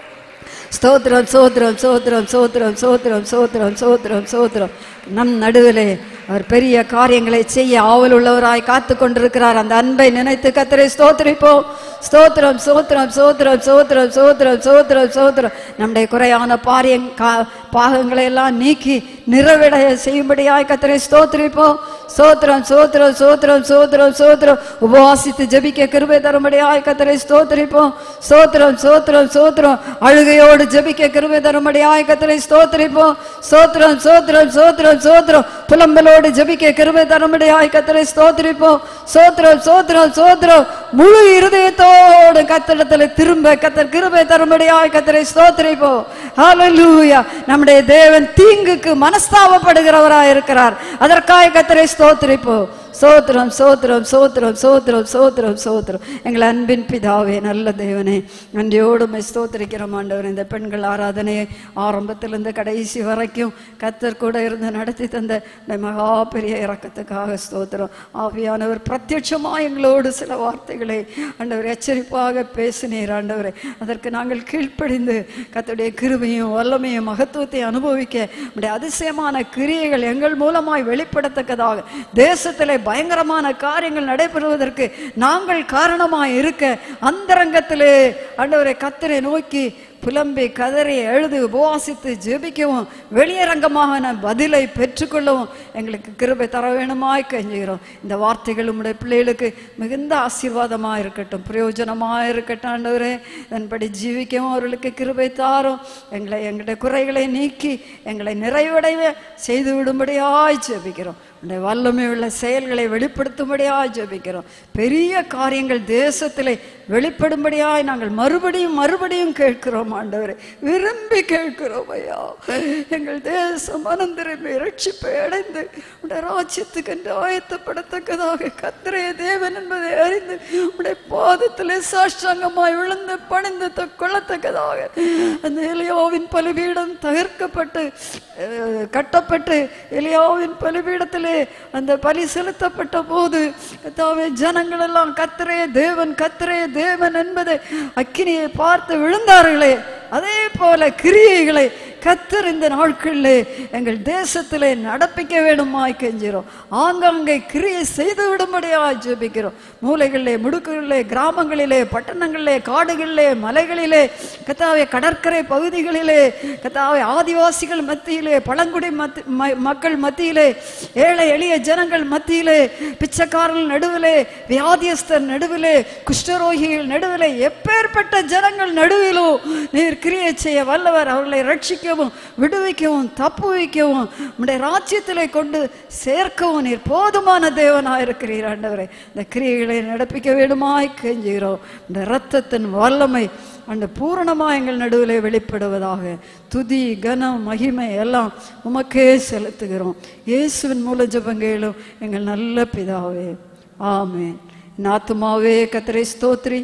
ஸ்தோத்திரம் சோத்திரம் சோத்திரம் சோத்திரம் சோத்திரம் சோத்திரம் சோத்திரம் சோத்திரம் நம் நடுவிலே அவர் பெரிய காரியங்களை செய்ய ஆவல் உள்ளவராய் காத்து கொண்டிருக்கிறார் அந்த அன்பை நினைத்து கத்தரை ஸ்தோத்திரிப்போம் ஸ்தோத்திரம் சோத்திரம் சோத்திரம் சோத்திரம் சோத்திரம் சோத்திரம் சோத்திரம் நம்முடைய குறையான பாரியம் கா- பாகங்களை எல்லாம் நீக்கி நிறைவிடைய செய்யும்படியாய் கத்தரை ஸ்தோத்திரிப்போம் சோத்திரம் சோத்திரம் சோத்திரம் சோத்திரம் சோத்திரம் உபவாசித்து ஜெபிக்க கிருபை தரும்படியாய் கத்தரை ஸ்தோத்திரிப்போம் சோத்திரம் சோத்திரம் சோத்திரம் அழுகையோடு ஜெபிக்க கிருபை தரும்படியாய் கத்தரை ஸ்தோத்திரிப்போம் சோத்திரம் சோத்திரம் சோத்திரம் சோத்திரம் புலம்பலோடு ஜெபிக்க கிருபை தரும்படியாய் கத்தரை ஸ்தோத்திரிப்போம் சோத்திரம் சோத்திரம் சோத்திரம் முழு இருதயத்தோடு கத்தடத்துல திரும்ப கத்தர் கிருபை தரும்படியாய் கத்தரை ஸ்தோத்திரிப்போம் ஹalleluya நம்முடைய தேவன் தீங்குக்கு மனஸ்தாபப்படுகிறவராய் இருக்கிறார் அதற்காக கத்தரை ஸ்தோத்திரிப்போம் சோத்திரம் சோத்திரம் சோத்திரம் சோத்திரம் சோத்திரம் சோத்திரம் எங்கள் அன்பின் பிதாவே நல்ல தேவனே நன்றியோடு உம்மை ஸ்தோத்திரிக்கிறோம் ஆண்டவர் இந்த பெண்கள் ஆராதனையை ஆரம்பத்திலிருந்து கடைசி வரைக்கும் கத்தர் கூட இருந்து நடத்தி தந்த இந்த மகா பெரிய இறக்கத்துக்காக ஸ்தோத்திரம் ஆவியானவர் பிரத்யட்சமாக எங்களோடு சில வார்த்தைகளை ஆண்டவர் எச்சரிப்பாக பேசினீர் ஆண்டவரே அதற்கு நாங்கள் கீழ்ப்படிந்து கத்துடைய கிருபையும் வல்லமையும் மகத்துவத்தை அனுபவிக்க உடைய அதிசயமான கிரியைகள் எங்கள் மூலமாய் வெளிப்படத்தக்கதாக தேசத்திலே பயங்கரமான காரியங்கள் நடைபெறுவதற்கு நாங்கள் காரணமாய் இருக்க அந்தரங்கத்திலே ஆண்டவரை கத்தரை நோக்கி புலம்பி கதறி எழுது உபவாசித்து ஜெபிக்கவும் வெளியரங்கமாக பதிலை பெற்றுக்கொள்ளவும் எங்களுக்கு கிருபை தர வேணுமாய் கெஞ்சுகிறோம் இந்த வார்த்தைகள் உம்முடைய பிள்ளைகளுக்கு மிகுந்த ஆசீர்வாதமாக இருக்கட்டும் பிரயோஜனமாக இருக்கட்டும் ஆண்டவரே அதன்படி ஜீவிக்கவும் அவர்களுக்கு கிருபை தாரும் எங்களை எங்களுடைய குறைகளை நீக்கி எங்களை நிறைவடைய செய்து விடும்படியாய் ஜெபிக்கிறோம் உடைய வல்லமை உள்ள செயல்களை வெளிப்படுத்தும்படியாய் ஜெபிக்கிறோம் பெரிய காரியங்கள் தேசத்திலே வெளிப்படும்படியாய் நாங்கள் மறுபடியும் மறுபடியும் கேட்கிறோம் ஆண்டவரே விரும்பி கேட்கிறோம் ஐயா எங்கள் தேசம் மனம் திரும்பி ரட்சிப்பை அடைந்து உடைய ராஜ்யத்துக்கு என்று ஆயத்தப்படத்தக்கதாக கத்திரைய தேவன் என்பதை அறிந்து உடைய பாதத்திலே சாஷ்டாங்கமாய் விழுந்து பணிந்து த- கொள்ளத்தக்கதாக அந்த எலியாவின் பலிபீடம் தகர்க்கப்பட்டு அஹ், கட்டப்பட்டு எலியாவின் பலிபீடத்திலே அந்த பலி செலுத்தப்பட்ட போது கத்தாவே ஜனங்கள் எல்லாம் கத்திரே தேவன் கத்திரே தேவன் என்பதை அக்கினியை பார்த்து விழுந்தார்களே அதே போல கிரியைகளை கத்தர் இந்த நாட்களிலே எங்கள் தேசத்திலே நடப்பிக்க வேண்டுமாய் கெஞ்சிரோம் ஆங்காங்கே கிரியை செய்து விடும்படியாய் ஜெபிக்கிறோம் மூலைகளிலே முடுக்குகளிலே கிராமங்களிலே பட்டணங்களிலே காடுகளிலே மலைகளிலே கத்தாவே கடற்கரை பகுதிகளிலே கத்தாவே ஆதிவாசிகள் மத்தியிலே பழங்குடி மத்தி ம- மக்கள் மத்தியிலே ஏழை எளிய ஜனங்கள் மத்தியிலே பிச்சைக்காரர்கள் நடுவிலே வியாதியஸ்தர் நடுவிலே குஷ்டரோகிகள் நடுவிலே எப்பேற்பட்ட ஜனங்கள் நடுவிலோ நீர் கிரியை செய்ய வல்லவர் அவர்களை ரட்சிக்கவும் விடுவிக்கவும் தப்பு வைக்கவும் உடைய ராஜ்யத்திலே கொண்டு சேர்க்கவும் நீர் போதுமான தேவனாக இருக்கிறீர் ஆண்டவரே இந்த கிரியைகளை நடப்பிக்க வேண்டுமாய் கெஞ்சுகிறோம் இந்த இரத்தத்தின் வல்லமை அந்த பூரணமாக எங்கள் நடுவிலே வெளிப்படுவதாக துதி கனம் மகிமை எல்லாம் உமக்கே செலுத்துகிறோம் இயேசுவின் மூல ஜபங்களும் எங்கள் நல்ல பிதாவே ஆமென் என் ஆத்துமாவே கத்தரை ஸ்தோத்ரி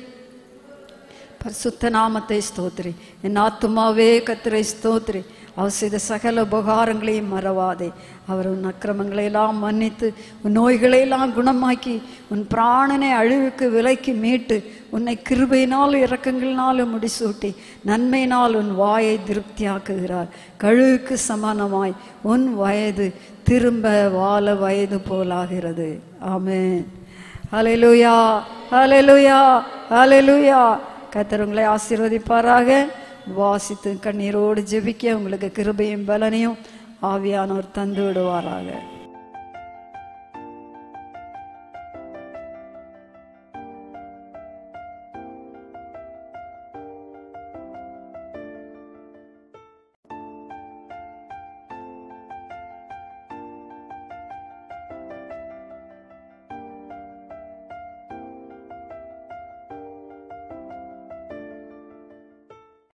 பரிசுத்த நாமத்தை ஸ்தோத்ரி என் ஆத்துமாவே கத்தரை ஸ்தோத்ரி அவர் செய்த சகல உபகாரங்களையும் மறவாதே அவர் உன் அக்கிரமங்களை எல்லாம் மன்னித்து உன் நோய்களை எல்லாம் குணமாக்கி உன் பிராணனை அழிவுக்கு விலைக்கு மீட்டு உன்னை கிருபையினால் இரக்கங்களினாலும் முடிசூட்டி நன்மையினால் உன் வாயை திருப்தியாக்குகிறார் கழுவுக்கு சமானமாய் உன் வயது திரும்ப வாழ வயது போலாகிறது ஆமென் ஹalleluya ஹalleluya ஹalleluya கர்த்தர் உங்களை ஆசீர்வதிப்பாராக வாசித்து கண்ணீரோடு ஜெபிக்க உங்களுக்கு கிருபையும் பலனையும் ஆவியானவர் தந்து விடுவாராக